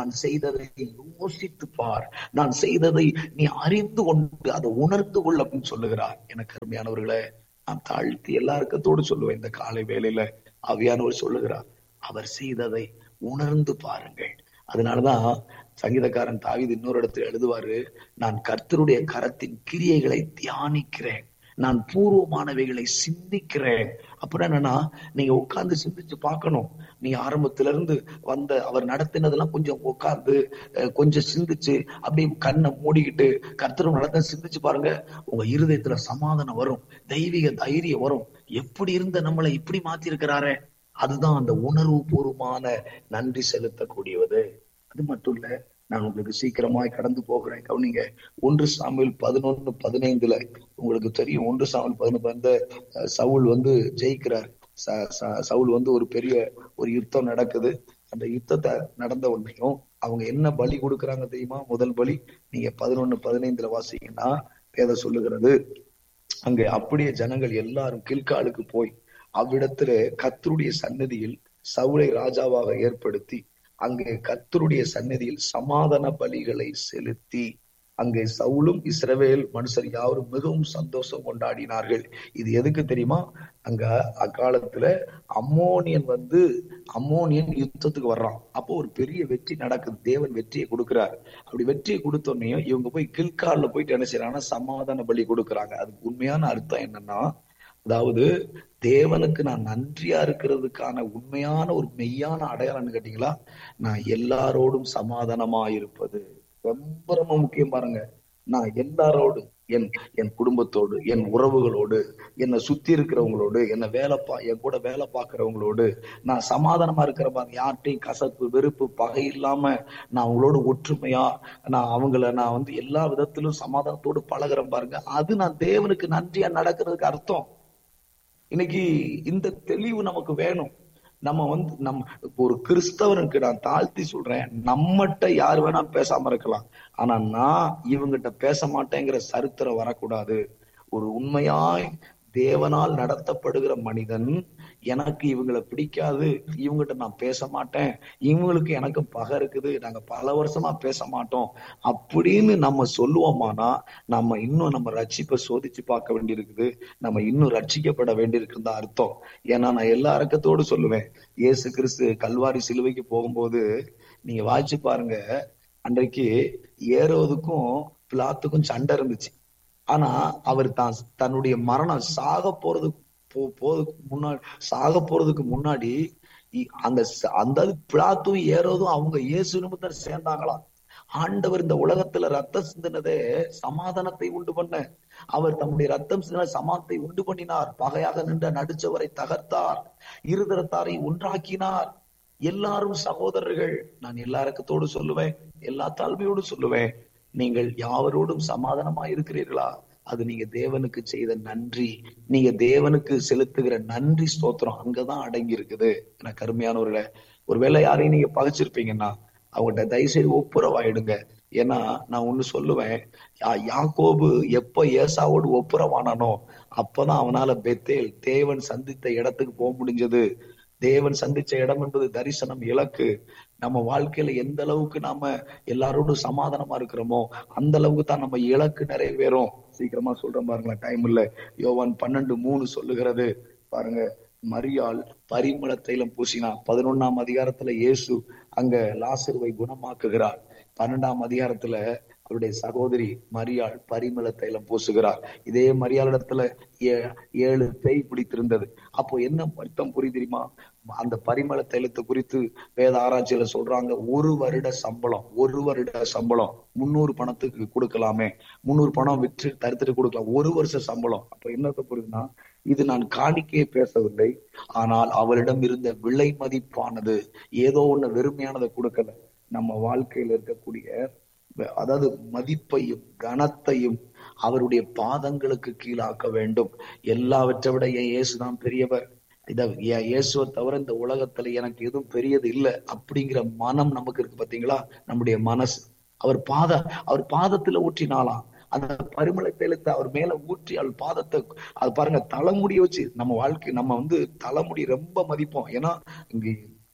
நான் செய்ததை யோசித்து பார் நான் செய்ததை நீ அறிந்து கொண்டு அதை உணர்ந்து கொள் அப்படின்னு சொல்லுகிறார் எனக்கு அருமையானவர்களே நான் தாழ்த்தி எல்லாருக்கத்தோடு சொல்லுவேன் இந்த காலை வேளையில அவியானவர் சொல்லுகிறார் அவர் செய்ததை உணர்ந்து பாருங்கள் அதனாலதான் சங்கீதக்காரன் தாவீது இன்னொரு இடத்துல எழுதுவாரு நான் கர்த்தருடைய கரத்தின் கிரியைகளை தியானிக்கிறேன் நான் பூர்வமானவைகளை சிந்திக்கிறேன் அப்புறம் என்னன்னா நீங்க உட்கார்ந்து சிந்திச்சு பார்க்கணும் நீ ஆரம்பத்துல இருந்து வந்த அவர் நடத்தினதெல்லாம் கொஞ்சம் உட்கார்ந்து அஹ், கொஞ்சம் சிந்திச்சு அப்படியே கண்ணை மூடிக்கிட்டு கர்த்தரும் நடத்த சிந்திச்சு பாருங்க உங்க இருதயத்துல சமாதானம் வரும் தெய்வீக தைரியம் வரும் எப்படி இருந்த நம்மளை இப்படி மாத்தி இருக்கிறாரே அதுதான் அந்த உணர்வு பூர்வமான நன்றி செலுத்தக்கூடியது அது மட்டும் இல்ல நான் உங்களுக்கு சீக்கிரமாய் கடந்து போகிறேன் கவனிங்க ஒன்று சாமியில் பதினொன்னு பதினைந்துல உங்களுக்கு தெரியும் ஒன்று சாமியில் பதினொன்று வந்து அஹ், சவுல் வந்து ஜெயிக்கிறார் ச- ச- சவுல் வந்து ஒரு பெரிய ஒரு யுத்தம் நடக்குது அந்த யுத்தத்தை நடந்த உடனேயும் அவங்க என்ன பலி கொடுக்கறாங்க தெரியுமா முதல் பலி நீங்க பதினொன்னு பதினைந்துல வாசிங்கன்னா வேத சொல்லுகிறது அங்கே அப்படியே ஜனங்கள் எல்லாரும் கில்காலுக்கு போய் அவ்விடத்துல கர்த்தருடைய சன்னதியில் சவுளை ராஜாவாக ஏற்படுத்தி அங்கே கர்த்தருடைய சன்னதியில் சமாதான பலிகளை செலுத்தி அங்கே சவுலும் இஸ்ரவேல் மனுஷர் யாவரும் மிகவும் சந்தோஷம் கொண்டாடினார்கள் இது எதுக்கு தெரியுமா அங்க அக்காலத்துல அம்மோனியன் வந்து அம்மோனியன் யுத்தத்துக்கு வர்றான் அப்போ ஒரு பெரிய வெற்றி நடக்குது தேவன் வெற்றியை கொடுக்கிறார் அப்படி வெற்றியை கொடுத்தோடனே இவங்க போய் கில்கால்ல போயிட்டு என்ன செய்யறாங்கன்னா சமாதான பலி கொடுக்கறாங்க அதுக்கு உண்மையான அர்த்தம் என்னன்னா அதாவது தேவனுக்கு நான் நன்றியா இருக்கிறதுக்கான உண்மையான ஒரு மெய்யான அடையாளம்னு கேட்டீங்களா நான் எல்லாரோடும் சமாதானமா இருப்பது ரொம்ப ரொம்ப முக்கியம் பாருங்க நான் எல்லாரோடும் என் என் குடும்பத்தோடு என் உறவுகளோடு என்னை சுத்தி இருக்கிறவங்களோடு என்னை வேலை பா என் கூட வேலை பார்க்கறவங்களோடு நான் சமாதானமா இருக்கிற பாருங்க யார்கிட்டையும் கசப்பு வெறுப்பு பகை இல்லாம நான் அவங்களோட ஒற்றுமையா நான் அவங்கள நான் வந்து எல்லா விதத்திலும் சமாதானத்தோடு பழகுறேன் பாருங்க அது நான் தேவனுக்கு நன்றியா நடக்கிறதுக்கு அர்த்தம் இன்னைக்கு இந்த தெளிவு நமக்கு வேணும் நம்ம வந்து நம் இப்போ ஒரு கிறிஸ்தவனுக்கு நான் தாழ்த்தி சொல்றேன் நம்மகிட்ட யார் வேணா பேசாம இருக்கலாம் ஆனா நான் இவங்கிட்ட பேச மாட்டேங்கிற சரித்திரம் வரக்கூடாது ஒரு உண்மையாய் தேவனால் நடத்தப்படுகிற மனிதன் எனக்கு இவங்களை பிடிக்காது இவங்கிட்ட நான் பேச மாட்டேன் இவங்களுக்கு எனக்கு பகை இருக்குது நாங்க பல வருஷமா பேச மாட்டோம் அப்படின்னு நம்ம சொல்லுவோமானா நம்ம இன்னும் நம்ம ரட்சிப்பை சோதிச்சு பார்க்க வேண்டியிருக்குது நம்ம இன்னும் ரட்சிக்கப்பட வேண்டியிருக்குன்னு தான் அர்த்தம் ஏன்னா நான் எல்லா அடக்கத்தோடு சொல்லுவேன் இயேசு கிறிஸ்து கல்வாரி சிலுவைக்கு போகும்போது நீங்க வாய்ச்சு பாருங்க அன்றைக்கு ஏறுவதுக்கும் பிளாத்துக்கும் சண்டை இருந்துச்சு ஆனா அவர் தான் தன்னுடைய மரணம் சாக போறதுக்கு போ போறதுக்கு முன்னாடி சாக போறதுக்கு முன்னாடி இ- அந்த ச- அந்த பிளாத்தும் ஏறோதும் அவங்க இயேசு நிமித்தம் சேர்ந்தாங்களாம் ஆண்டவர் இந்த உலகத்துல ரத்தம் சிந்தினதே சமாதானத்தை உண்டு பண்ண அவர் தம்முடைய ரத்தம் சிந்தின சமாதத்தை உண்டு பண்ணினார் பகையாக நின்ற நடிச்சவரை தகர்த்தார் இருதரத்தாரை ஒன்றாக்கினார் எல்லாரும் சகோதரர்கள் நான் எல்லா இறக்கத்தோடு சொல்லுவேன் எல்லா தாழ்மையோடு சொல்லுவேன் நீங்கள் யாவரோடும் சமாதானமா இருக்கிறீர்களா அது நீங்க தேவனுக்கு செய்த நன்றி நீங்க தேவனுக்கு செலுத்துகிற நன்றி ஸ்தோத்திரம் அங்கதான் அடங்கி இருக்குது எனக்கு அருமையானவர்களே ஒருவேளை யாரையும் நீங்க பகைச்சிருப்பீங்கன்னா அவங்கள்ட்ட தயவுசெய்து ஒப்புரவாயிடுங்க ஏன்னா நான் ஒண்ணு சொல்லுவேன் யா- யாக்கோபு எப்ப ஏசாவோடு ஒப்புரவானானோ அப்பதான் அவனால பெத்தேல் தேவன் சந்தித்த இடத்துக்கு போக முடிஞ்சது தேவன் சந்திச்ச இடம் என்பது தரிசனம் இலக்கு நம்ம வாழ்க்கையில எந்த அளவுக்கு நாம எல்லாரோடும் சமாதானமா இருக்கிறோமோ அந்த அளவுக்கு தான் நம்ம இலக்கு நிறைவேறும் சீக்கிரமா சொல்றேன் பாருங்களேன் டைம் இல்ல யோவான் பன்னெண்டு மூணு சொல்லுகிறது பாருங்க மரியாள் பரிமள தைலம் பூசினா பதினொன்னாம் அதிகாரத்துல இயேசு அங்க லாசருவை குணமாக்குகிறார் பன்னெண்டாம் அதிகாரத்துல அவருடைய சகோதரி மரியாள் பரிமள தைலம் பூசுகிறார் இதே மரியாளிடத்துல ஏ- ஏழு பேய் பிடித்திருந்தது அப்போ என்ன அர்த்தம் புரியுது தெரியுமா அந்த பரிமள தைலத்தை குறித்து வேத ஆராய்ச்சியில சொல்றாங்க ஒரு வருட சம்பளம் ஒரு வருட சம்பளம் முன்னூறு பணத்துக்கு கொடுக்கலாமே முன்னூறு பணம் விற்று தருத்துட்டு கொடுக்கலாம் ஒரு வருஷ சம்பளம் அப்ப என்னத்த புரியுதுன்னா இது நான் காணிக்கையே பேசவில்லை ஆனால் அவளிடம் இருந்த விலை மதிப்பானது ஏதோ ஒண்ணு வெறுமையானதை கொடுக்கல நம்ம வாழ்க்கையில இருக்கக்கூடிய அதாவது மதிப்பையும் கனத்தையும் அவருடைய பாதங்களுக்கு கீழாக்க வேண்டும் எல்லாவற்றை விட என் இயேசுதான் பெரியவர் இத என் இயேசுவை தவிர இந்த உலகத்துல எனக்கு எதுவும் பெரியது இல்லை அப்படிங்கிற மனம் நமக்கு இருக்கு பாத்தீங்களா நம்முடைய மனசு அவர் பாத அவர் பாதத்துல ஊற்றினாலாம் அந்த பரிமள தைலத்தை அவர் மேல ஊற்றி அவள் பாதத்தை அது பாருங்க தலைமுடிய வச்சு நம்ம வாழ்க்கை நம்ம வந்து தலைமுடி ரொம்ப மதிப்போம் ஏன்னா இங்க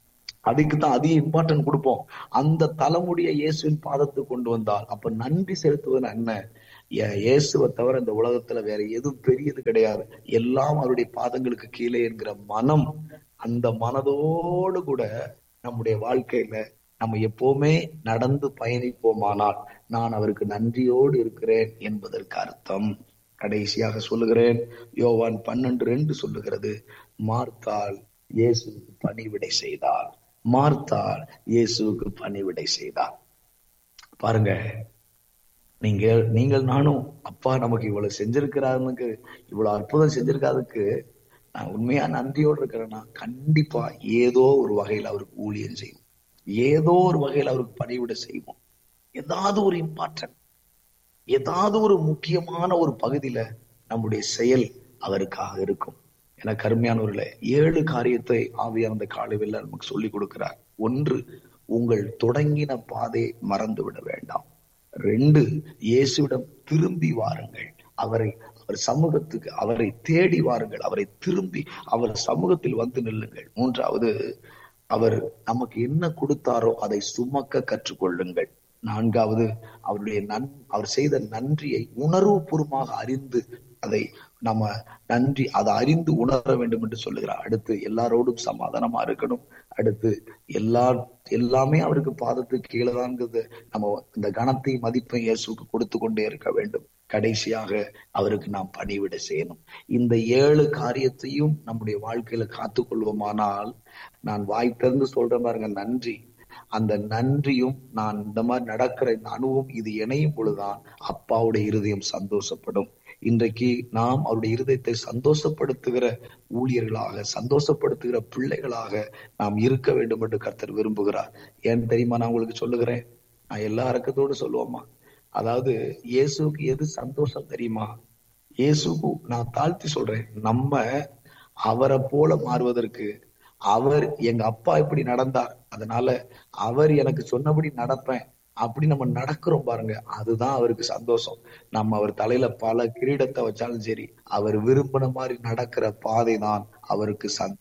அதுக்கு தான் அதிக இம்பார்ட்டன்ட் கொடுப்போம் அந்த தலைமுடிய இயேசுவின் பாதத்துக்கு கொண்டு வந்தால் அப்ப நன்றி செலுத்துவது என்ன ஏ- இயேசுவை தவிர இந்த உலகத்துல வேற எதுவும் பெரியது கிடையாது எல்லாம் அவருடைய பாதங்களுக்கு கீழே என்கிற மனம் அந்த மனதோடு கூட நம்முடைய வாழ்க்கையில நம்ம எப்பவுமே நடந்து பயணிப்போமானால் நான் அவருக்கு நன்றியோடு இருக்கிறேன் என்பதற்கு அர்த்தம் கடைசியாக சொல்லுகிறேன் யோவான் பன்னெண்டு ரெண்டு சொல்லுகிறது மார்த்தாள் இயேசுவுக்கு பணிவிடை செய்தாள் மார்த்தாள் இயேசுவுக்கு பணிவிடை செய்தாள் பாருங்க நீங்க நீங்கள் நானும் அப்பா நமக்கு இவ்வளவு செஞ்சிருக்கிறாருக்கு இவ்வளவு அற்புதம் செஞ்சிருக்காதுக்கு நான் உண்மையா நன்றியோடு இருக்கிறேன்னா கண்டிப்பா ஏதோ ஒரு வகையில் அவருக்கு ஊழியம் செய்வோம் ஏதோ ஒரு வகையில் அவருக்கு பணிவிட செய்வோம் ஏதாவது ஒரு இம்பார்ட்டன்ட் ஏதாவது ஒரு முக்கியமான ஒரு பகுதியில நம்முடைய செயல் அவருக்காக இருக்கும் என கருமையானவர்களே ஏழு காரியத்தை ஆவியான அந்த காலையில் நமக்கு சொல்லி கொடுக்கிறார் ஒன்று உங்கள் தொடங்கின பாதையை மறந்து விட வேண்டாம் ரெண்டு இயேசுவிடம் திரும்பி வாருங்கள் அவரை அவர் சமூகத்துக்கு அவரை தேடி வாருங்கள் அவரை திரும்பி அவர் சமூகத்தில் வந்து நில்லுங்கள் மூன்றாவது அவர் நமக்கு என்ன கொடுத்தாரோ அதை சுமக்க கற்றுக்கொள்ளுங்கள் நான்காவது அவருடைய நன் அவர் செய்த நன்றியை உணர்வுபூர்வமாக அறிந்து அதை நம்ம நன்றி அதை அறிந்து உணர வேண்டும் என்று சொல்லுகிறார் அடுத்து எல்லாரோடும் சமாதானமா இருக்கணும் அடுத்து எல்லா எல்லாமே அவருக்கு பாதத்துக்கு கீழேதான்ங்கிறது நம்ம இந்த கணத்தை மதிப்பை இயேசுக்கு கொடுத்து கொண்டே இருக்க வேண்டும் கடைசியாக அவருக்கு நாம் பணிவிட செய்யணும் இந்த ஏழு காரியத்தையும் நம்முடைய வாழ்க்கையில காத்துக்கொள்வோமானால் நான் வாய் திறந்து சொல்றேன் பாருங்க நன்றி அந்த நன்றியும் நான் இந்த மாதிரி நடக்கிற இந்த அனுபவம் இது இணையும் பொழுதுதான் அப்பாவுடைய இருதயம் சந்தோஷப்படும் இன்றைக்கு நாம் அவருடைய இருதயத்தை சந்தோஷப்படுத்துகிற ஊழியர்களாக சந்தோஷப்படுத்துகிற பிள்ளைகளாக நாம் இருக்க வேண்டும் என்று கர்த்தர் விரும்புகிறார் ஏன் தெரியுமா நான் உங்களுக்கு சொல்லுகிறேன் நான் எல்லா அடக்கத்தோடு சொல்லுவோமா அதாவது இயேசுக்கு எது சந்தோஷம் தெரியுமா இயேசுக்கு நான் தாழ்த்தி சொல்றேன் நம்ம அவரை போல மாறுவதற்கு அவர் எங்க அப்பா இப்படி நடந்தார் அதனால அவர் எனக்கு சொன்னபடி நடப்பேன் அப்படி நம்ம நடக்கிறோம் பாருங்க அதுதான் அவருக்கு சந்தோஷம் நம்ம அவர் தலையில பல கிரீடத்தை வச்சாலும் சரி அவர் விரும்பின மாதிரி நடக்கிற பாதை தான் அவருக்கு சந்தோஷம்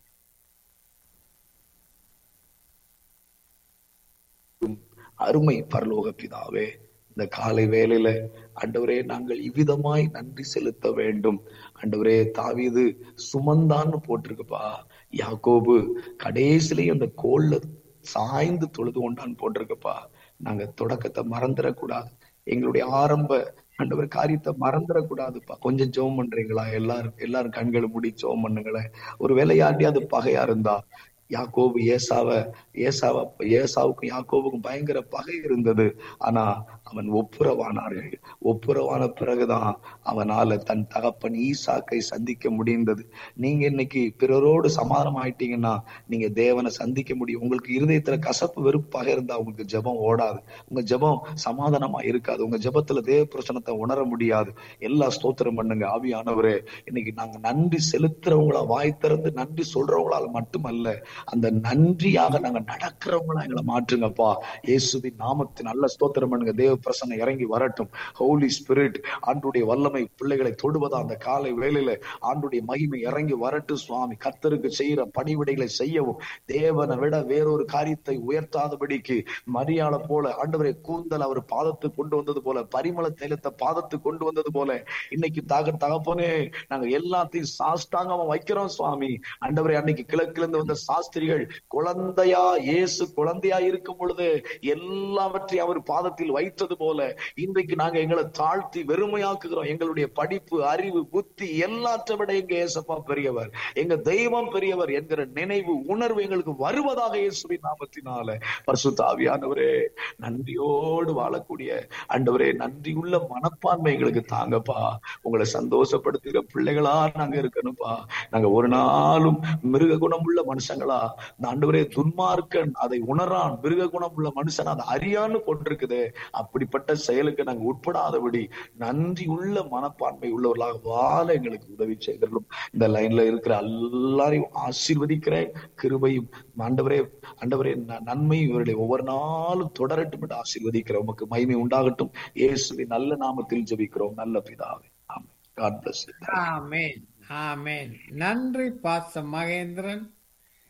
அருமை பரலோக பிதாவே இந்த காலை வேளையில ஆண்டவரே நாங்கள் இவ்விதமாய் நன்றி செலுத்த வேண்டும் ஆண்டவரே தாவீது சுமந்தான்னு போட்டிருக்குப்பா யாக்கோபு கடைசிலையும் அந்த கோல்ல சாய்ந்து தொழுது கொண்டான் போட்டிருக்குப்பா நாங்க தொடக்கத்தை மறந்துடக்கூடாது எங்களுடைய ஆரம்ப ஆண்டவர் காரியத்தை மறந்துடக்கூடாதுப்பா கொஞ்சம் ஜெபம் பண்றீங்களா எல்லாரும் எல்லாரும் கண்களை மூடி ஜெபம் பண்ணுங்களேன் ஒரு வேலையாட்டியாவது பகையா இருந்தா யாக்கோபு ஏசாவ ஏசாவ ஏசாவுக்கும் யாக்கோபுக்கும் பயங்கர பகை இருந்தது ஆனா அவன் ஒப்புரவானார்கள் ஒப்புரவான பிறகுதான் அவனால தன் தகப்பன் ஈசாக்கை சந்திக்க முடிந்தது நீங்க இன்னைக்கு பிறரோடு சமாதானம் ஆயிட்டீங்கன்னா நீங்க தேவனை சந்திக்க முடியும் உங்களுக்கு இருதயத்துல கசப்பு வெறுப்பாக இருந்தா உங்களுக்கு ஜெபம் ஓடாது உங்க ஜெபம் சமாதானமா இருக்காது உங்க ஜெபத்துல தேவ பிரச்சனத்தை உணர முடியாது எல்லா ஸ்தோத்திரம் பண்ணுங்க ஆவியானவரே இன்னைக்கு நாங்க நன்றி செலுத்துறவங்களா வாய் திறந்து நன்றி சொல்றவங்களால மட்டுமல்ல அந்த நன்றியாக நாங்க நடக்கிறவங்களா எங்களை மாற்றுங்கப்பா இயேசுவின் நாமத்தின் நல்ல ஸ்தோத்திரம் பண்ணுங்க தேவ பிரசன்னம் இறங்கி வரட்டும் ஹோலி ஸ்பிரிட் ஆண்டுடைய வல்லமை பிள்ளைகளை தொடுவதா அந்த காலை வேளையில ஆண்டுடைய மகிமை இறங்கி வரட்டும் சுவாமி கர்த்தருக்கு செய்யற பணிவிடைகளை செய்யவும் தேவனை விட வேறொரு காரியத்தை உயர்த்தாதபடிக்கு மரியாதை போல ஆண்டவரை கூந்தல் அவர் பாதத்துக்கு கொண்டு வந்தது போல பரிமள தைலத்தை பாதத்துக்கு கொண்டு வந்தது போல இன்னைக்கு தக தகப்பனே நாங்க எல்லாத்தையும் சாஷ்டாங்கமா வைக்கிறோம் சுவாமி ஆண்டவரே அன்னைக்கு கிழக்கிலிருந்து வந்த சாஸ்திரிகள் குழந்தையா இயேசு குழந்தையா இருக்கும் பொழுது எல்லாவற்றையும் அவர் பாதத்தில் வைத்தது போல இன்றைக்கு நாங்க எங்களை தாழ்த்தி வெறுமையாக்குகிறோம் எங்களுடைய படிப்பு அறிவு புத்தி எல்லாற்றை விட எங்க ஏசப்பா பெரியவர் எங்க தெய்வம் பெரியவர் என்கிற நினைவு உணர்வு எங்களுக்கு வருவதாக இயேசுவின் நாமத்தினால பரிசுத்த ஆவியானவரே நன்றியோடு வாழக்கூடிய ஆண்டவரே நன்றியுள்ள மனப்பான்மை எங்களுக்கு தாங்கப்பா உங்களை சந்தோஷப்படுத்துகிற பிள்ளைகளா நாங்க இருக்கணும்ப்பா நாங்க ஒரு நாளும் மிருக குணம் உள்ள மனுஷங்களா இந்த ஆண்டவரே துன்மார்க்கன் அதை உணரான் மிருக குணம் உள்ள மனுஷன் அதை அறியான்னு போட்டிருக்குது அப்படிப்பட்ட செயலுக்கு நாங்க உட்படாதபடி நன்றி உள்ள மனப்பான்மை உள்ளவர்களாக வாழ எங்களுக்கு உதவி செய்தலும் இந்த லைன்ல இருக்கிற எல்லாரையும் ஆசீர்வதிக்கிறேன் கிருபையும் ஆண்டவரே ஆண்டவரே ந- நன்மையும் இவர்களை ஒவ்வொரு நாளும் தொடரட்டும் என்று ஆசீர்வதிக்கிறோம் உமக்கு மகிமை உண்டாகட்டும் இயேசுவின் நல்ல நாமத்தில் ஜெபிக்கிறோம் நல்ல பிதாவே ஆமென் காட் பிளஸ் ஆமென் ஆமென் நன்றி பாச மகேந்திரன்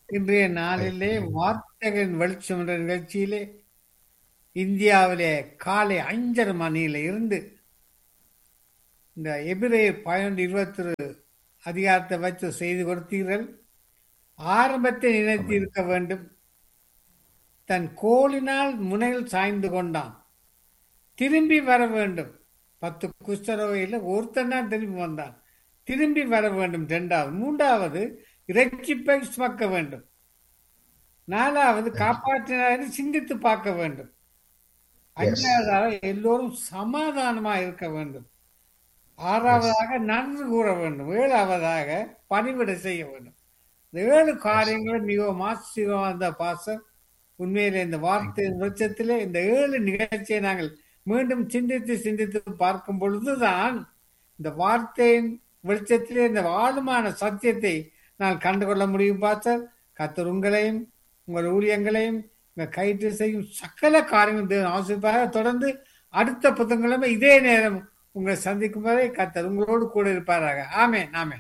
இன்றைய நாளிலே வார்த்தைகளின் வெளிச்சம் என்ற நிகழ்ச்சியிலே இந்தியாவிலே காலை அஞ்சரை மணியில இருந்து இந்த எபிரே பதினொன்று இருபத்தி அதிகாரத்தை வச்சு செய்து கொடுத்தீர்கள் ஆரம்பத்தை நினைத்து இருக்க வேண்டும் தன் கோலினால் முனையில் சாய்ந்து கொண்டான் திரும்பி வர வேண்டும் பத்து குஷ்டரோகையில் ஒருத்தன் தான் திரும்பி வந்தான் திரும்பி வர வேண்டும் இரண்டாவது மூன்றாவது இறைச்சிப்பை சுமக்க வேண்டும் நாலாவது காப்பாற்றினாரை சிந்தித்து பார்க்க வேண்டும் அஞ்சாவதாக எல்லோரும் சமாதானமா இருக்க வேண்டும் ஆறாவதாக நன்றி கூற வேண்டும் ஏழாவதாக பணிவிட செய்ய வேண்டும் இந்த ஏழு காரியங்களும் மிகவும் ஆச்சரியமா இருந்த பாசம் உண்மையிலே இந்த வார்த்தையின் வெளிச்சத்திலே இந்த ஏழு நிகழ்ச்சியை நாங்கள் மீண்டும் சிந்தித்து சிந்தித்து பார்க்கும் பொழுதுதான் இந்த வார்த்தையின் வெளிச்சத்திலே இந்த ஆழமான சத்தியத்தை நான் கண்டுகொள்ள முடியும் பார்த்தர் கத்தர் உங்களையும் உங்கள் ஊழியங்களையும் உங்கள் கயிற்று செய்யும் சகல காரியங்கள் ஆசிரியப்பாக தொடர்ந்து அடுத்த புத்தகங்களும் இதே நேரம் உங்களை சந்திக்கும் வரை கத்தர் உங்களோடு கூட இருப்பாராக ஆமே ஆமே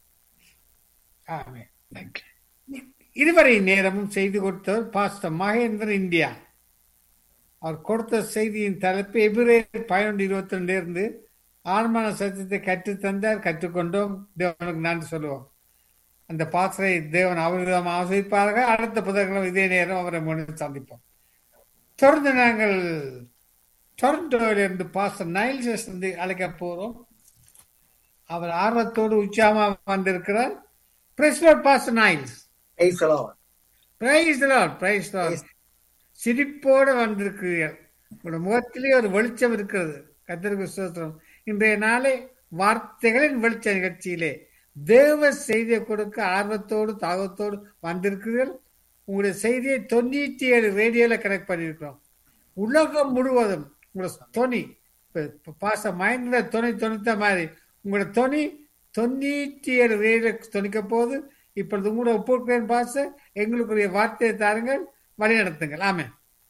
ஆமே இதுவரை நேரமும் செய்து கொடுத்தவர் பாஸ்டர் மகேந்திரன் இந்தியா அவர் கொடுத்த செய்தியின் தலைப்பு எபிரேயர் பதினொன்று இருபத்தி ரெண்டுல இருந்து ஆழ்மான சத்தியத்தை கற்றுத்தந்தார் கற்றுக்கொண்டோம் தேவனுக்கு நன்றி சொல்லுவோம் அந்த பாசறை தேவன் அவர்களிடம் ஆசிரிப்பார்கள் அடுத்த புதன்களும் இதே நேரம் அவரை முன்னு சந்திப்போம் தொடர்ந்து நாங்கள் டொரண்டோவிலிருந்து பாஸ்டர் நைல்ஸ் வந்து அழைக்க போறோம் அவர் ஆர்வத்தோடு உச்சாமா வந்திருக்கிறார் பிரசிடர் pastor Niles Praise the Lord. Praise Lord praise Lord சிரிப்போடு வந்திருக்கிறீர்கள் உங்களோட முகத்திலே ஒரு வெளிச்சம் இருக்கிறது கத்திரிக்கு சோத்திரம் இன்றைய நாளை வார்த்தைகளின் வெளிச்ச நிகழ்ச்சியிலே தேவ செய்தியை கொடுக்க ஆர்வத்தோடு தாகத்தோடு வந்திருக்கிறீர்கள் உங்களுடைய செய்தியை தொண்ணூற்றி ஏழு ரேடியோல கனெக்ட் பண்ணியிருக்கிறோம் உலகம் முழுவதும் உங்களோட தொனி பாச மைண்ட்ல துணை தொணித்த மாதிரி உங்களோட தொனி தொண்ணூற்றி ஏழு ரேடியோ தொணிக்க போது இப்பொழுது உங்களோட ஒப்புக்கிறேன் பாச எங்களுக்குரிய வார்த்தையை தாருங்கள் வழி நடத்துங்கள் ஆமே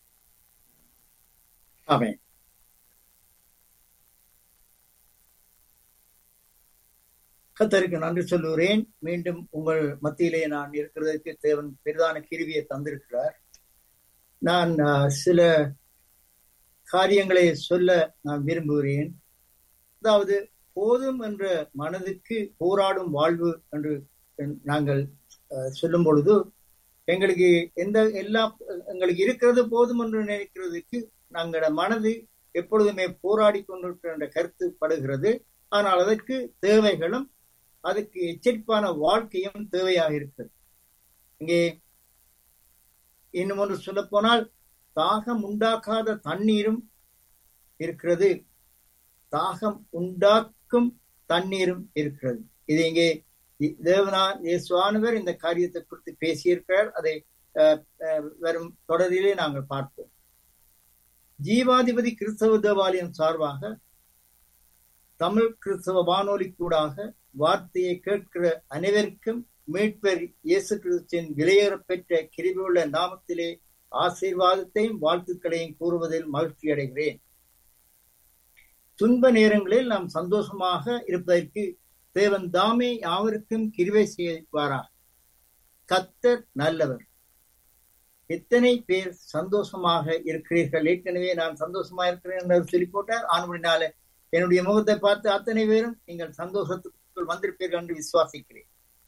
ஆமென் கத்தருக்கு நன்றி சொல்லுகிறேன் மீண்டும் உங்கள் மத்தியிலே நான் இருக்கிறதற்கு தேவன் பெரிதான கிருவியை தந்திருக்கிறார் நான் அஹ், சில காரியங்களை சொல்ல நான் விரும்புகிறேன் அதாவது போதும் என்ற மனதுக்கு போராடும் வாழ்வு என்று நாங்கள் அஹ், சொல்லும் பொழுது எங்களுக்கு எந்த எல்லா எங்களுக்கு இருக்கிறது போதும் என்று நினைக்கிறதுக்கு நாங்களோட மனது எப்பொழுதுமே போராடி கொண்டிருக்கின்ற கருத்து படுகிறது ஆனால் அதற்கு தேவைகளும் அதுக்கு எச்சரிப்பான வாழ்க்கையும் தேவையாக இருக்கிறது இங்கே இன்னும் ஒன்று சொல்ல போனால் தாகம் உண்டாக்காத தண்ணீரும் இருக்கிறது தாகம் உண்டாக்கும் தண்ணீரும் இருக்கிறது இது இங்கே இ- தேவனா இயேசுவானவர் இந்த காரியத்தை குறித்து பேசியிருக்கிறார் அதை அஹ், அஹ், வரும் தொடரிலே நாங்கள் பார்ப்போம் ஜீவாதிபதி கிறிஸ்தவ தேவாலயம் சார்பாக தமிழ் கிறிஸ்தவ வானொலி கூடாக வார்த்தையை கேட்கிற அனைவருக்கும் மீட்பர் இயேசு கிறிஸ்துவின் விலையேறப் பெற்ற கிருபியுள்ள நாமத்திலே ஆசீர்வாதத்தையும் வாழ்த்துக்களையும் கூறுவதில் மகிழ்ச்சி அடைகிறேன் துன்ப நேரங்களில் நாம் சந்தோஷமாக இருப்பதற்கு தேவன் தாமே யாவருக்கும் கிருபை செய்வாரா கத்தர் நல்லவர் எத்தனை பேர் சந்தோஷமாக இருக்கிறீர்கள் ஏற்கனவே நான் சந்தோஷமா இருக்கிறேன் என்று சொல்லி போட்டார் ஆனபடினால என்னுடைய முகத்தை பார்த்து அத்தனை பேரும் நீங்கள் சந்தோஷத்துக்குள் வந்திருப்பீர்கள் என்று விசுவாசிக்கிறேன்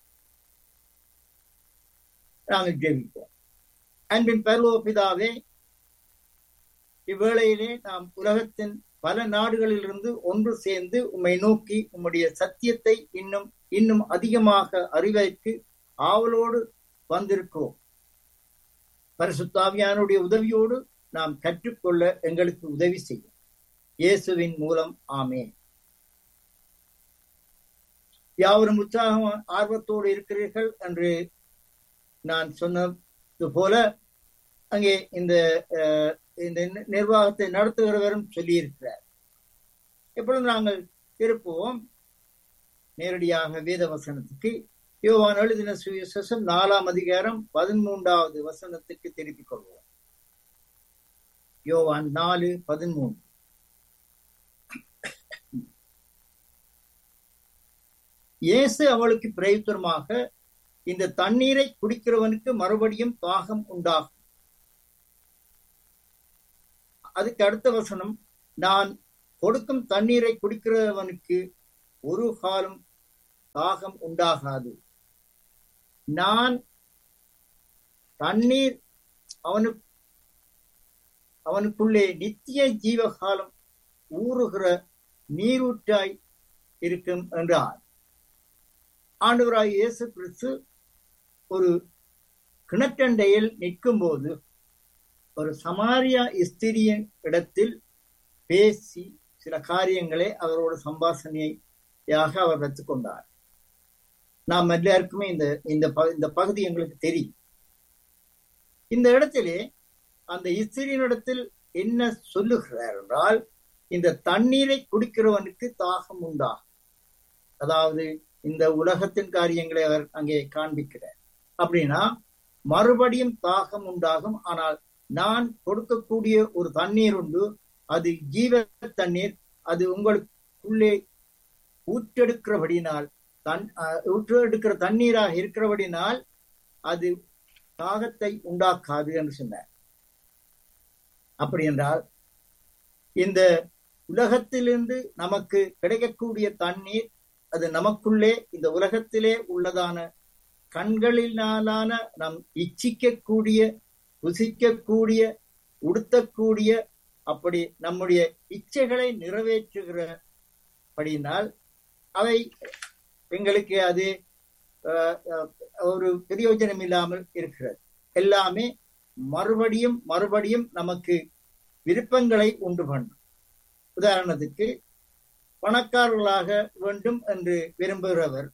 நாங்கள் ஜெபிப்போம் அன்பின் பரலோக பிதாவே இவ்வேளையிலே நாம் உலகத்தின் பல நாடுகளிலிருந்து ஒன்று சேர்ந்து உம்மை நோக்கி உம்முடைய சத்தியத்தை இன்னும் இன்னும் அதிகமாக அறிவதற்கு ஆவலோடு வந்திருக்கிறோம் பரிசுத்தாவியானுடைய உதவியோடு நாம் கற்றுக்கொள்ள எங்களுக்கு உதவி செய்யும் இயேசுவின் மூலம் ஆமே யாவரும் உற்சாகம் ஆர்வத்தோடு இருக்கிறீர்கள் என்று நான் சொன்னது போல அங்கே இந்த அஹ், இந்த நி- நிர்வாகத்தை நடத்துகிறவரும் சொல்லியிருக்கிறார் எப்பொழுது நாங்கள் திருப்புவோம் நேரடியாக வேத வசனத்துக்கு யோவான் எழுதின சுவிசேஷம் நாலாம் அதிகாரம் பதிமூன்றாவது வசனத்துக்கு திருப்பிக் கொள்வோம் யோவான் நாலு பதிமூன்று இயேசு அவளுக்கு பிரயுத்தரமாக இந்த தண்ணீரை குடிக்கிறவனுக்கு மறுபடியும் தாகம் உண்டாகும் அதுக்கு அடுத்த வசனம் நான் கொடுக்கும் தண்ணீரை குடிக்கிறவனுக்கு ஒரு காலம் தாகம் உண்டாகாது நான் தண்ணீர் அவனு அவனுக்குள்ளே நித்திய ஜீவகாலம் ஊறுகிற நீரூற்றாய் இருக்கும் என்றார் ஆண்டவராய் இயேசு கிறிஸ்து ஒரு கிணற்றண்டையில் நிற்கும் போது ஒரு சமாரியா ஸ்திரியின் இடத்தில் பேசி சில காரியங்களை அவரோட சம்பாஷணையாக அவர் வைத்துக்கொண்டார் நாம் எல்லாருக்குமே இந்த இந்த இந்த பகுதி எங்களுக்கு தெரியும் இந்த இடத்திலே அந்த இஸ்திரியினிடத்தில் என்ன சொல்லுகிறார் என்றால் இந்த தண்ணீரை குடிக்கிறவனுக்கு தாகம் உண்டாகும் அதாவது இந்த உலகத்தின் காரியங்களை அவர் அங்கே காண்பிக்கிறார் அப்படின்னா மறுபடியும் தாகம் உண்டாகும் ஆனால் நான் கொடுக்கக்கூடிய ஒரு தண்ணீர் உண்டு அது ஜீவ தண்ணீர் அது உங்களுக்குள்ளே ஊற்றெடுக்கிறபடினால் தன் ஊற்றெடுக்கிற தண்ணீராக இருக்கிறபடினால் அது தாகத்தை உண்டாக்காது என்று சொன்னார் அப்படி என்றால் இந்த உலகத்திலிருந்து நமக்கு கிடைக்கக்கூடிய தண்ணீர் அது நமக்குள்ளே இந்த உலகத்திலே உள்ளதான கண்களினாலான நம் இச்சிக்கக்கூடிய ருசிக்கக்கூடிய உடுத்தக்கூடிய அப்படி நம்முடைய இச்சைகளை நிறைவேற்றுகிறபடினால் அவை எங்களுக்கு அது ஒரு பிரயோஜனம் இல்லாமல் இருக்கிறது எல்லாமே மறுபடியும் மறுபடியும் நமக்கு விருப்பங்களை உண்டு பண்ணும் உதாரணத்துக்கு பணக்காரர்களாக வேண்டும் என்று விரும்புகிறவர்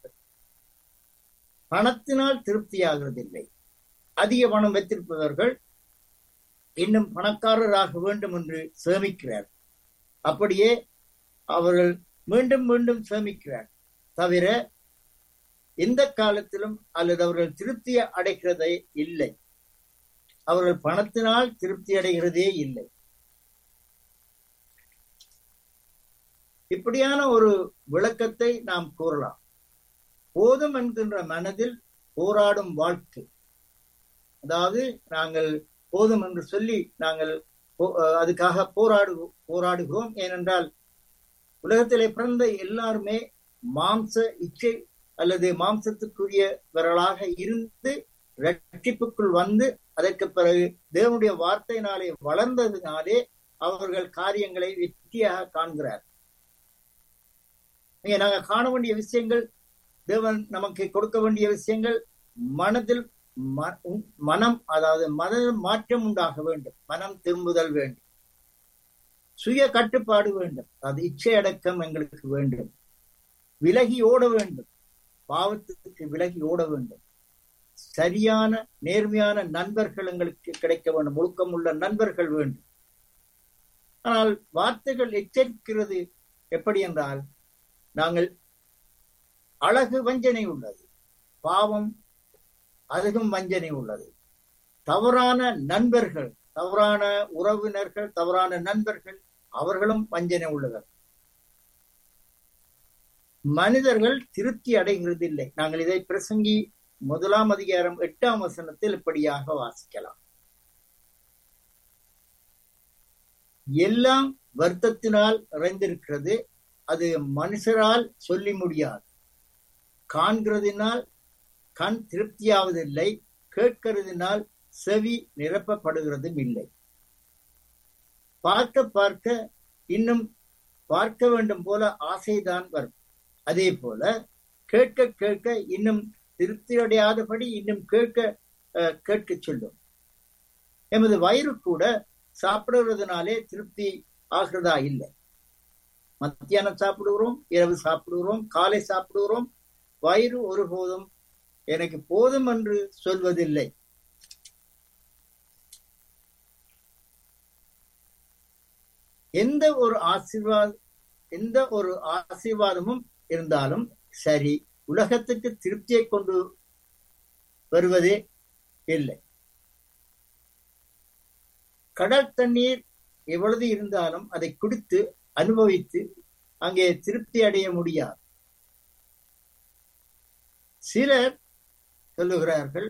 பணத்தினால் திருப்தியாகிறதில்லை அதிக பணம் வைத்திருப்பவர்கள் இன்னும் பணக்காரராக வேண்டும் என்று சேமிக்கிறார் அப்படியே அவர்கள் மீண்டும் மீண்டும் சேமிக்கிறார் தவிர எந்த காலத்திலும் அல்லது அவர்கள் திருப்தி அடைகிறதே இல்லை அவர்கள் பணத்தினால் திருப்தி அடைகிறதே இல்லை இப்படியான ஒரு விளக்கத்தை நாம் கூறலாம் போதும் என்கின்ற மனதில் போராடும் வாழ்க்கை அதாவது நாங்கள் போதும் என்று சொல்லி நாங்கள் அதுக்காக போராடு போராடுகிறோம் ஏனென்றால் உலகத்திலே பிறந்த எல்லாருமே மாம்ச இச்சை அல்லது மாம்சத்துக்குரியவர்களாக இருந்து ரட்சிப்புக்குள் வந்து அதற்கு பிறகு தேவனுடைய வார்த்தையினாலே வளர்ந்ததினாலே அவர்கள் காரியங்களை வெற்றியாக காண்கிறார் இங்க நாங்க காண வேண்டிய விஷயங்கள் தேவன் நமக்கு கொடுக்க வேண்டிய விஷயங்கள் மனதில் மனம் அதாவது மன மாற்றம் உண்டாக வேண்டும் மனம் திரும்புதல் வேண்டும் சுய கட்டுப்பாடு வேண்டும் அது இச்சை அடக்கம் எங்களுக்கு வேண்டும் விலகி ஓட வேண்டும் பாவத்துக்கு விலகி ஓட வேண்டும் சரியான நேர்மையான நண்பர்கள் எங்களுக்கு கிடைக்க வேண்டும் ஒழுக்கம் உள்ள நண்பர்கள் வேண்டும் ஆனால் வார்த்தைகள் எச்சரிக்கிறது எப்படி என்றால் நாங்கள் அழகு வஞ்சனை உள்ளது பாவம் அதுகும் வஞ்சனை உள்ளது தவறான நண்பர்கள் தவறான உறவினர்கள் தவறான நண்பர்கள் அவர்களும் வஞ்சனை உள்ளவர் மனிதர்கள் திருப்தி அடைகிறது இல்லை நாங்கள் இதை பிரசங்கி முதலாம் அதிகாரம் எட்டாம் வசனத்தில் இப்படியாக வாசிக்கலாம் எல்லாம் வருத்தத்தினால் நிறைந்திருக்கிறது அது மனுஷரால் சொல்லி முடியாது காண்கிறதினால் கண் திருப்தியாவதில்லை கேட்கிறதினால் செவி நிரப்பப்படுகிறதும் இல்லை பார்க்க பார்க்க இன்னும் பார்க்க வேண்டும் போல ஆசைதான் வரும் அதே போல கேட்க கேட்க இன்னும் திருப்தியடையாதபடி இன்னும் கேட்க கேட்க சொல்லும் எமது வயிறு கூட சாப்பிடுறதுனாலே திருப்தி ஆகிறதா இல்லை மத்தியானம் சாப்பிடுகிறோம் இரவு சாப்பிடுகிறோம் காலை சாப்பிடுகிறோம் வயிறு ஒருபோதும் எனக்கு போதும் என்று சொல்வதில்லை எந்த ஒரு ஆசீர்வாத எந்த ஒரு ஆசீர்வாதமும் இருந்தாலும் சரி உலகத்துக்கு திருப்தியை கொண்டு வருவதே இல்லை கடல் தண்ணீர் எவ்வளவு இருந்தாலும் அதை குடித்து அனுபவித்து அங்கே திருப்தி அடைய முடியாது சிலர் சொல்லுகிறார்கள்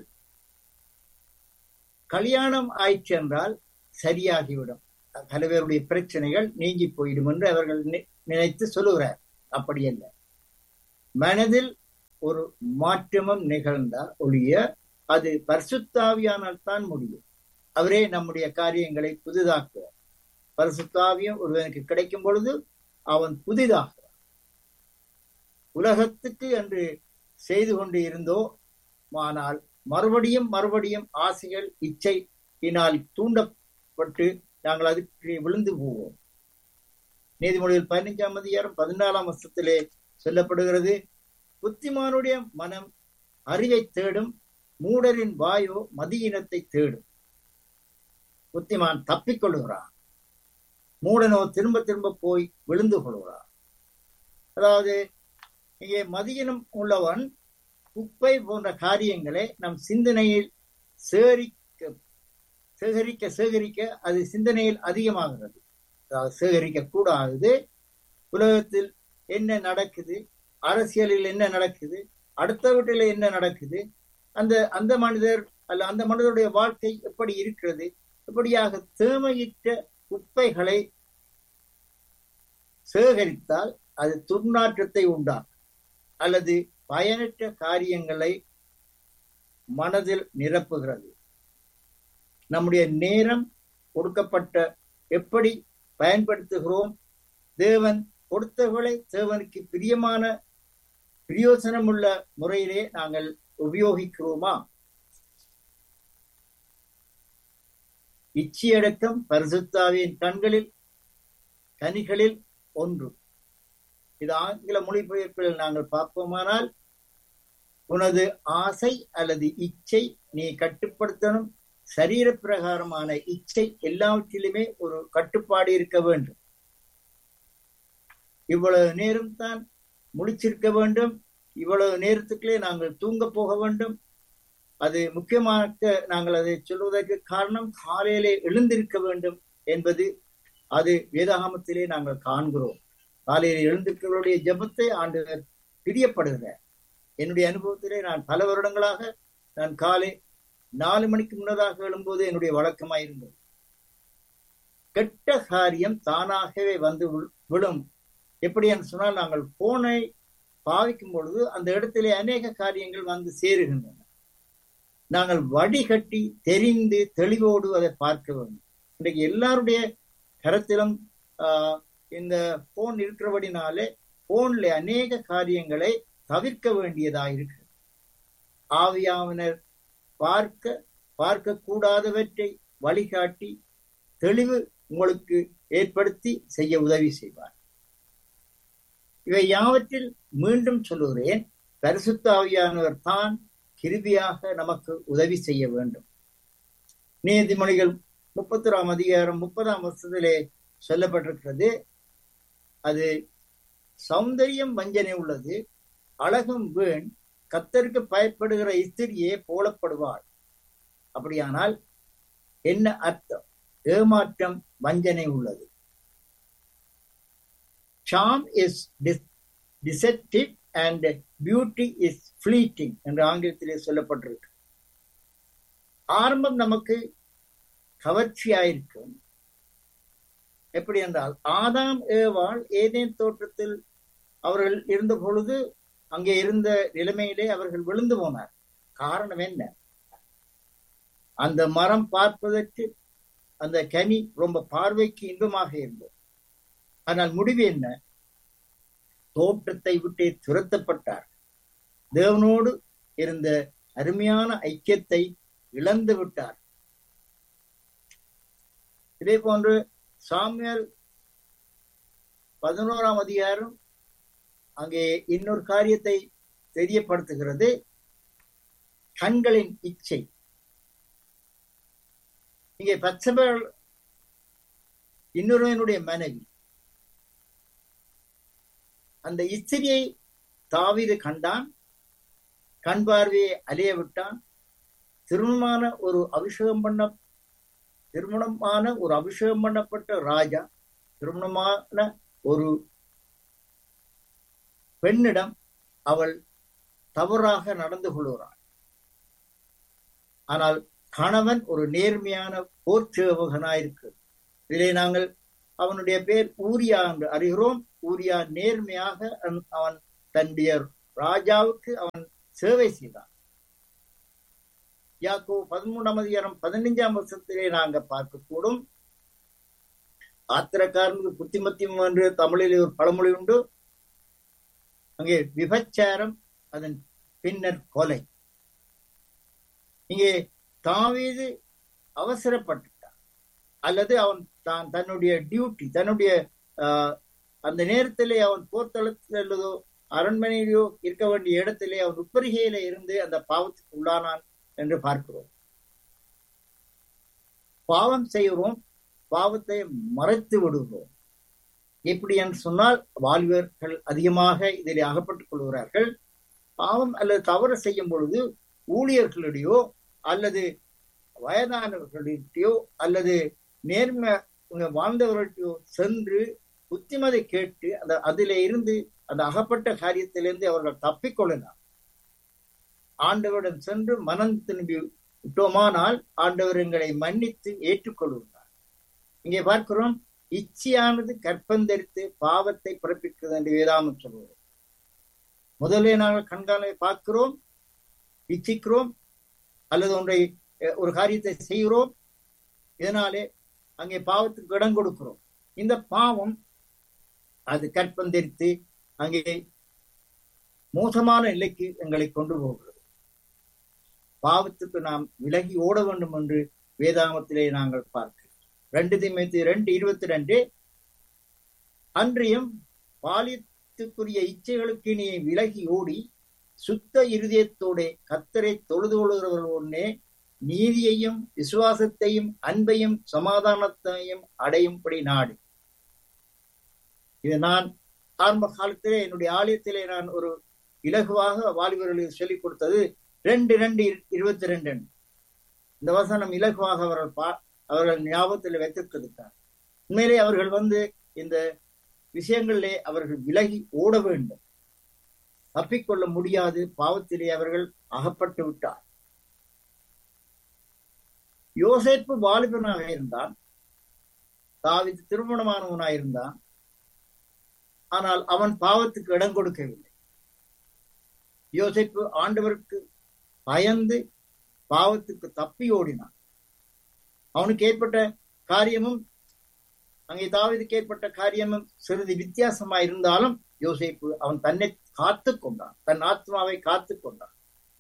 கல்யாணம் ஆயிற்று என்றால் சரியாகிவிடும் பல பேருடைய பிரச்சனைகள் நீங்கி போயிடும் என்று அவர்கள் நி- நினைத்து சொல்லுகிறார் அப்படி அல்ல மனதில் ஒரு மாற்றமும் நிகழ்ந்தால் ஒழிய அது பரிசுத்தாவியானால் தான் முடியும் அவரே நம்முடைய காரியங்களை புதிதாக்குவார் பரிசுத்தாவியம் ஒருவனுக்கு கிடைக்கும் பொழுது அவன் புதிதாகிறான் உலகத்துக்கு என்று செய்து கொண்டு இருந்தோ ஆனால் மறுபடியும் மறுபடியும் ஆசைகள் இச்சையினால் தூண்டப்பட்டு நாங்கள் அதுக்கு விழுந்து போவோம் நீதிமொழியில் பதினைஞ்சாம் அதிகாரம் பதினாலாம் வருஷத்திலே சொல்லப்படுகிறது புத்திமானுடைய மனம் அறிவை தேடும் மூடரின் வாயோ மதியினத்தை தேடும் புத்திமான் தப்பிக்கொள்கிறான் மூடனோ திரும்ப திரும்ப போய் விழுந்து கொள்கிறான் அதாவது இங்கே மதியினம் உள்ளவன் குப்பை போன்ற காரியங்களை நம் சிந்தனையில் சேரிக்க சேகரிக்க சேகரிக்க அது சிந்தனையில் அதிகமாகிறது அதாவது சேகரிக்க கூடாது உலகத்தில் என்ன நடக்குது அரசியலில் என்ன நடக்குது அடுத்த வீட்டில் என்ன நடக்குது அந்த அந்த மனிதர் அல்ல அந்த மனிதருடைய வாழ்க்கை எப்படி இருக்கிறது இப்படியாக தேமையிட்ட குப்பைகளை சேகரித்தால் அது துர்நாற்றத்தை உண்டாக்கும் அல்லது பயனற்ற காரியங்களை மனதில் நிரப்புகிறது நம்முடைய நேரம் கொடுக்கப்பட்ட எப்படி பயன்படுத்துகிறோம் தேவன் கொடுத்தவர்களை தேவனுக்கு பிரியமான பிரயோசனமுள்ள முறையிலே நாங்கள் உபயோகிக்கிறோமா இச்சியடக்கம் பரிசுத்தாவின் கண்களில் கனிகளில் ஒன்று இது ஆங்கில மொழிபெயர்ப்பில் நாங்கள் பார்ப்போமானால் உனது ஆசை அல்லது இச்சை நீ கட்டுப்படுத்தணும் சரீர பிரகாரமான இச்சை எல்லாவற்றிலுமே ஒரு கட்டுப்பாடு இருக்க வேண்டும் இவ்வளவு நேரம் தான் முடிச்சிருக்க வேண்டும் இவ்வளவு நேரத்துக்குள்ளே நாங்கள் தூங்க போக வேண்டும் அது முக்கியமாக நாங்கள் அதை சொல்வதற்கு காரணம் காலையிலே எழுந்திருக்க வேண்டும் என்பது அது வேதாகமத்திலே நாங்கள் காண்கிறோம் காலையில் எழுந்திருக்கிறவருடைய ஜெபத்தை ஆண்டவர் பிரியப்படுகிறார் என்னுடைய அனுபவத்திலே நான் பல வருடங்களாக நான் காலை நாலு மணிக்கு முன்னதாக எழும்போது என்னுடைய வழக்கமாயிருந்தது கெட்ட காரியம் தானாகவே வந்து வி- விடும் எப்படி என்று சொன்னால் நாங்கள் போனை பாவிக்கும் பொழுது அந்த இடத்திலே அநேக காரியங்கள் வந்து சேருகின்றன நாங்கள் வடிகட்டி தெரிந்து தெளிவோடு அதை பார்க்க வேண்டும் இன்றைக்கு எல்லாருடைய கரத்திலும் ஆஹ், இந்த போன் இருக்கிறபடினாலே போன்ல அநேக காரியங்களை தவிர்க்க வேண்டியதாக இருக்கு ஆவியாவினர் பார்க்க பார்க்க கூடாதவற்றை வழிகாட்டி தெளிவு உங்களுக்கு ஏற்படுத்தி செய்ய உதவி செய்வார் இவை யாவற்றில் மீண்டும் சொல்லுகிறேன் பரிசுத்த ஆவியானவர் தான் கிருபியாக நமக்கு உதவி செய்ய வேண்டும் நீதிமொழிகள் முப்பத்தொராம் அதிகாரம் முப்பதாம் வருஷத்திலே சொல்லப்பட்டிருக்கிறது அது சௌந்தரியம் வஞ்சனை உள்ளது அழகும் வீண் கத்தருக்கு பயப்படுகிற இஸ்திரியே போலப்படுவாள் அப்படியானால் என்ன அர்த்தம் ஏமாற்றம் வஞ்சனை உள்ளது charm is dis- deceptive and beauty is fleeting என்று ஆங்கிலத்திலே சொல்லப்பட்டிருக்கு ஆரம்பம் நமக்கு கவர்ச்சியாயிருக்கும் எப்படி என்றால் ஆதாம் ஏவாள் ஏதேன் தோட்டத்தில் அவர்கள் இருந்த பொழுது அங்கே இருந்த நிலைமையிலே அவர்கள் விழுந்து போனார் காரணம் என்ன அந்த மரம் பார்ப்பதற்கு அந்த கனி ரொம்ப பார்வைக்கு இன்பமாக இருந்தது ஆனால் முடிவு என்ன தோற்றத்தை விட்டே துரத்தப்பட்டார் தேவனோடு இருந்த அருமையான ஐக்கியத்தை இழந்து விட்டார் இதே போன்று சாமியல் பதினோராம் அதிகாரம் அங்கே இன்னொரு காரியத்தை தெரியப்படுத்துகிறது கண்களின் இச்சை இங்கே பச்சபல் இன்னொருவனுடைய மனைவி அந்த இஸ்திரியை தாவீது கண்டான் கண் பார்வையை அலைய விட்டான் திருமணமான ஒரு அபிஷேகம் பண்ண திருமணமான ஒரு அபிஷேகம் பண்ணப்பட்ட ராஜா திருமணமான ஒரு பெண்ணிடம் அவள் தவறாக நடந்து கொள்கிறாள் ஆனால் கணவன் ஒரு நேர்மையான போர் சேவகனாயிருக்கு இதிலே நாங்கள் அவனுடைய பேர் ஊரியா என்று அறிகிறோம் ஊரியா நேர்மையாக அவன்- அவன் தன்னுடைய ராஜாவுக்கு அவன் சேவை செய்தான் யாக்கோ பதிமூன்றாம் அதிகாரம் பதினைஞ்சாம் வருஷத்திலே நாங்க பார்க்கக்கூடும் ஆத்திரக்காரனுக்கு புத்திமத்தியம் என்று தமிழில் ஒரு பழமொழி உண்டு அங்கே விபச்சாரம் அதன் பின்னர் கொலை இங்கே தாவீது அவசரப்பட்டுட்டான் அல்லது அவன் தான் தன்னுடைய டியூட்டி தன்னுடைய ஆஹ், அந்த நேரத்திலே அவன் போர்த்தளத்தில் அல்லதோ அரண்மனையிலோ இருக்க வேண்டிய இடத்திலே அவன் உப்பரிகையில இருந்து அந்த பாவத்துக்கு உள்ளானான் என்று பார்க்கிறோம் பாவம் செய்கிறோம் பாவத்தை மறைத்து விடுகிறோம் எப்படி என்று சொன்னால் வாலிபர்கள் அதிகமாக இதில் அகப்பட்டுக் கொள்கிறார்கள் பாவம் அல்லது தவறு செய்யும் பொழுது ஊழியர்களிடையோ அல்லது வயதானவர்களிடையோ அல்லது நேர்மை வாழ்ந்தவர்களிடையோ சென்று புத்திமதை கேட்டு அந்த அதிலே இருந்து அந்த அகப்பட்ட காரியத்திலிருந்து அவர்கள் தப்பிக்கொள்ளலாம் ஆண்டவரிடம் சென்று மனம் திரும்பி விட்டோமானால் ஆண்டவர் எங்களை மன்னித்து ஏற்றுக்கொள்கிறார் இங்கே பார்க்கிறோம் இச்சையானது கற்பந்தரித்து பாவத்தை பிறப்பிக்கிறது என்று வேதாமம் சொல்லுவோம் முதலே நாங்கள் கண்காணலை பார்க்கிறோம் இச்சிக்கிறோம் அல்லது ஒன்றை அஹ், ஒரு காரியத்தை செய்கிறோம் இதனாலே அங்கே பாவத்துக்கு இடம் கொடுக்கிறோம் இந்த பாவம் அது கற்பந்தரித்து அங்கே மோசமான நிலைக்கு எங்களை கொண்டு போகிறது பாவத்துக்கு நாம் விலகி ஓட வேண்டும் என்று வேதாமத்திலே நாங்கள் பார்க்கிறோம் ரெண்டு திமுத்தி ரெண்டு இருபத்தி ரெண்டு அன்றியும் பாலியத்துக்குரிய இச்சைகளுக்கு நீ விலகி ஓடி சுத்த இருதயத்தோட கத்தரை தொழுது கொள்கிறவர்களே நீதியையும் விசுவாசத்தையும் அன்பையும் சமாதானத்தையும் அடையும்படி நாடு இது நான் ஆரம்ப காலத்திலே என்னுடைய ஆலயத்திலே நான் ஒரு இலகுவாக வாலிபர்களுக்கு சொல்லிக் கொடுத்தது ரெண்டு ரெண்டு இரு- இருபத்தி ரெண்டு இந்த வசனம் இலகுவாக அவர்கள் பா அவர்கள் ஞாபகத்தில் வைத்திருக்கிறார் உண்மையிலே அவர்கள் வந்து இந்த விஷயங்களிலே அவர்கள் விலகி ஓட வேண்டும் தப்பிக்கொள்ள முடியாது பாவத்திலே அவர்கள் அகப்பட்டு விட்டார் யோசேப்பு வாலிபனாக இருந்தான் தாவிது திருமணமானவனாக இருந்தான் ஆனால் அவன் பாவத்துக்கு இடம் கொடுக்கவில்லை யோசேப்பு ஆண்டவருக்கு பயந்து பாவத்துக்கு தப்பி ஓடினான் அவனுக்கு ஏற்பட்ட காரியமும் அங்கே தாவீதுக்கு ஏற்பட்ட காரியமும் சிறிது வித்தியாசமா இருந்தாலும் யோசேப்பு அவன் தன்னை காத்து கொண்டான் தன் ஆத்மாவை காத்து கொண்டான்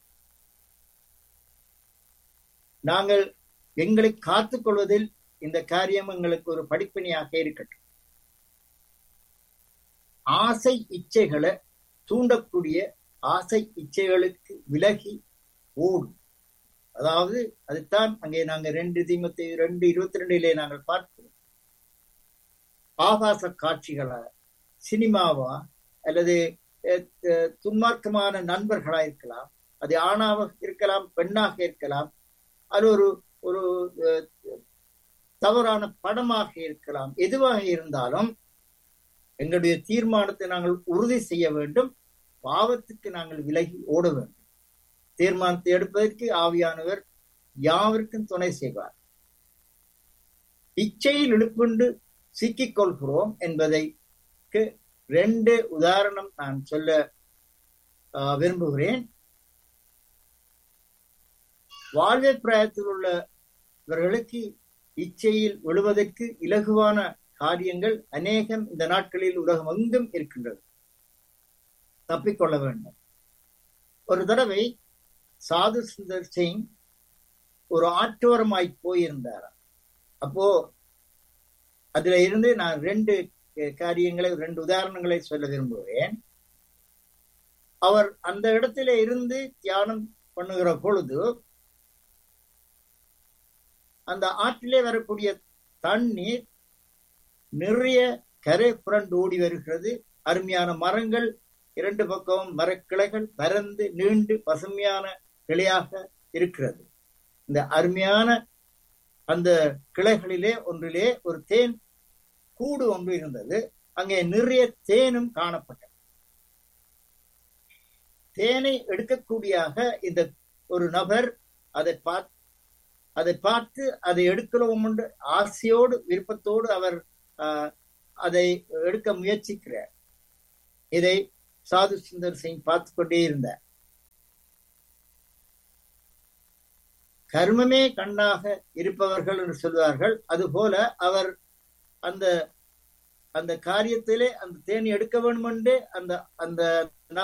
நாங்கள் எங்களை காத்துக் கொள்வதில் இந்த காரியம் எங்களுக்கு ஒரு படிப்பினையாக இருக்கட்டும் ஆசை இச்சைகளை தூண்டக்கூடிய ஆசை இச்சைகளுக்கு விலகி ஓடும் அதாவது அதுதான் அங்கே நாங்க ரெண்டு தீமத்தை ரெண்டு இருபத்தி ரெண்டிலே நாங்கள் பார்க்கிறோம் ஆபாச காட்சிகளா சினிமாவா அல்லது அஹ், அஹ், துன்மார்க்கமான நண்பர்களா இருக்கலாம் அது ஆணாக இருக்கலாம் பெண்ணாக இருக்கலாம் அது ஒரு ஒரு அஹ், தவறான படமாக இருக்கலாம் எதுவாக இருந்தாலும் எங்களுடைய தீர்மானத்தை நாங்கள் உறுதி செய்ய வேண்டும் பாவத்துக்கு நாங்கள் விலகி ஓட வேண்டும் தீர்மானத்தை எடுப்பதற்கு ஆவியானவர் யாவருக்கும் துணை செய்வார் இச்சையில் இழுப்புண்டு சிக்கிக் கொள்கிறோம் என்பதைக்கு ரெண்டு உதாரணம் நான் சொல்ல ஆஹ், விரும்புகிறேன் வாழ்வை பிராயத்தில் உள்ளவர்களுக்கு இச்சையில் விழுவதற்கு இலகுவான காரியங்கள் அநேகம் இந்த நாட்களில் உலகம் எங்கும் இருக்கின்றது தப்பிக்கொள்ள வேண்டும் ஒரு தடவை சாது சுந்தர் சிங் ஒரு ஆற்றோரமாய் போயிருந்தார் அப்போ அதுல இருந்து நான் ரெண்டு அஹ், காரியங்களை ரெண்டு உதாரணங்களை சொல்ல விரும்புகிறேன் அவர் அந்த இடத்துல இருந்து தியானம் பண்ணுகிற பொழுது அந்த ஆற்றிலே வரக்கூடிய தண்ணீர் நிறைய கரை புரண்டு ஓடி வருகிறது அருமையான மரங்கள் இரண்டு பக்கமும் மரக்கிளைகள் பரந்து நீண்டு பசுமையான கிளையாக இருக்கிறது இந்த அருமையான அந்த கிளைகளிலே ஒன்றிலே ஒரு தேன் கூடு ஒன்று இருந்தது அங்கே நிறைய தேனும் காணப்பட்டது தேனை எடுக்கக்கூடியாக இந்த ஒரு நபர் அதை பார்த்து அதை பார்த்து அதை எடுக்கிறோம் என்று ஆசையோடு விருப்பத்தோடு அவர் ஆஹ், அதை எடுக்க முயற்சிக்கிறார் இதை சாது சுந்தர் சிங் பார்த்து கொண்டே இருந்தார் கர்மமே கண்ணாக இருப்பவர்கள் என்று சொல்வார்கள் அதுபோல அவர் அந்த அந்த காரியத்திலே அந்த தேனி எடுக்க வேண்டும் என்று அந்த அந்த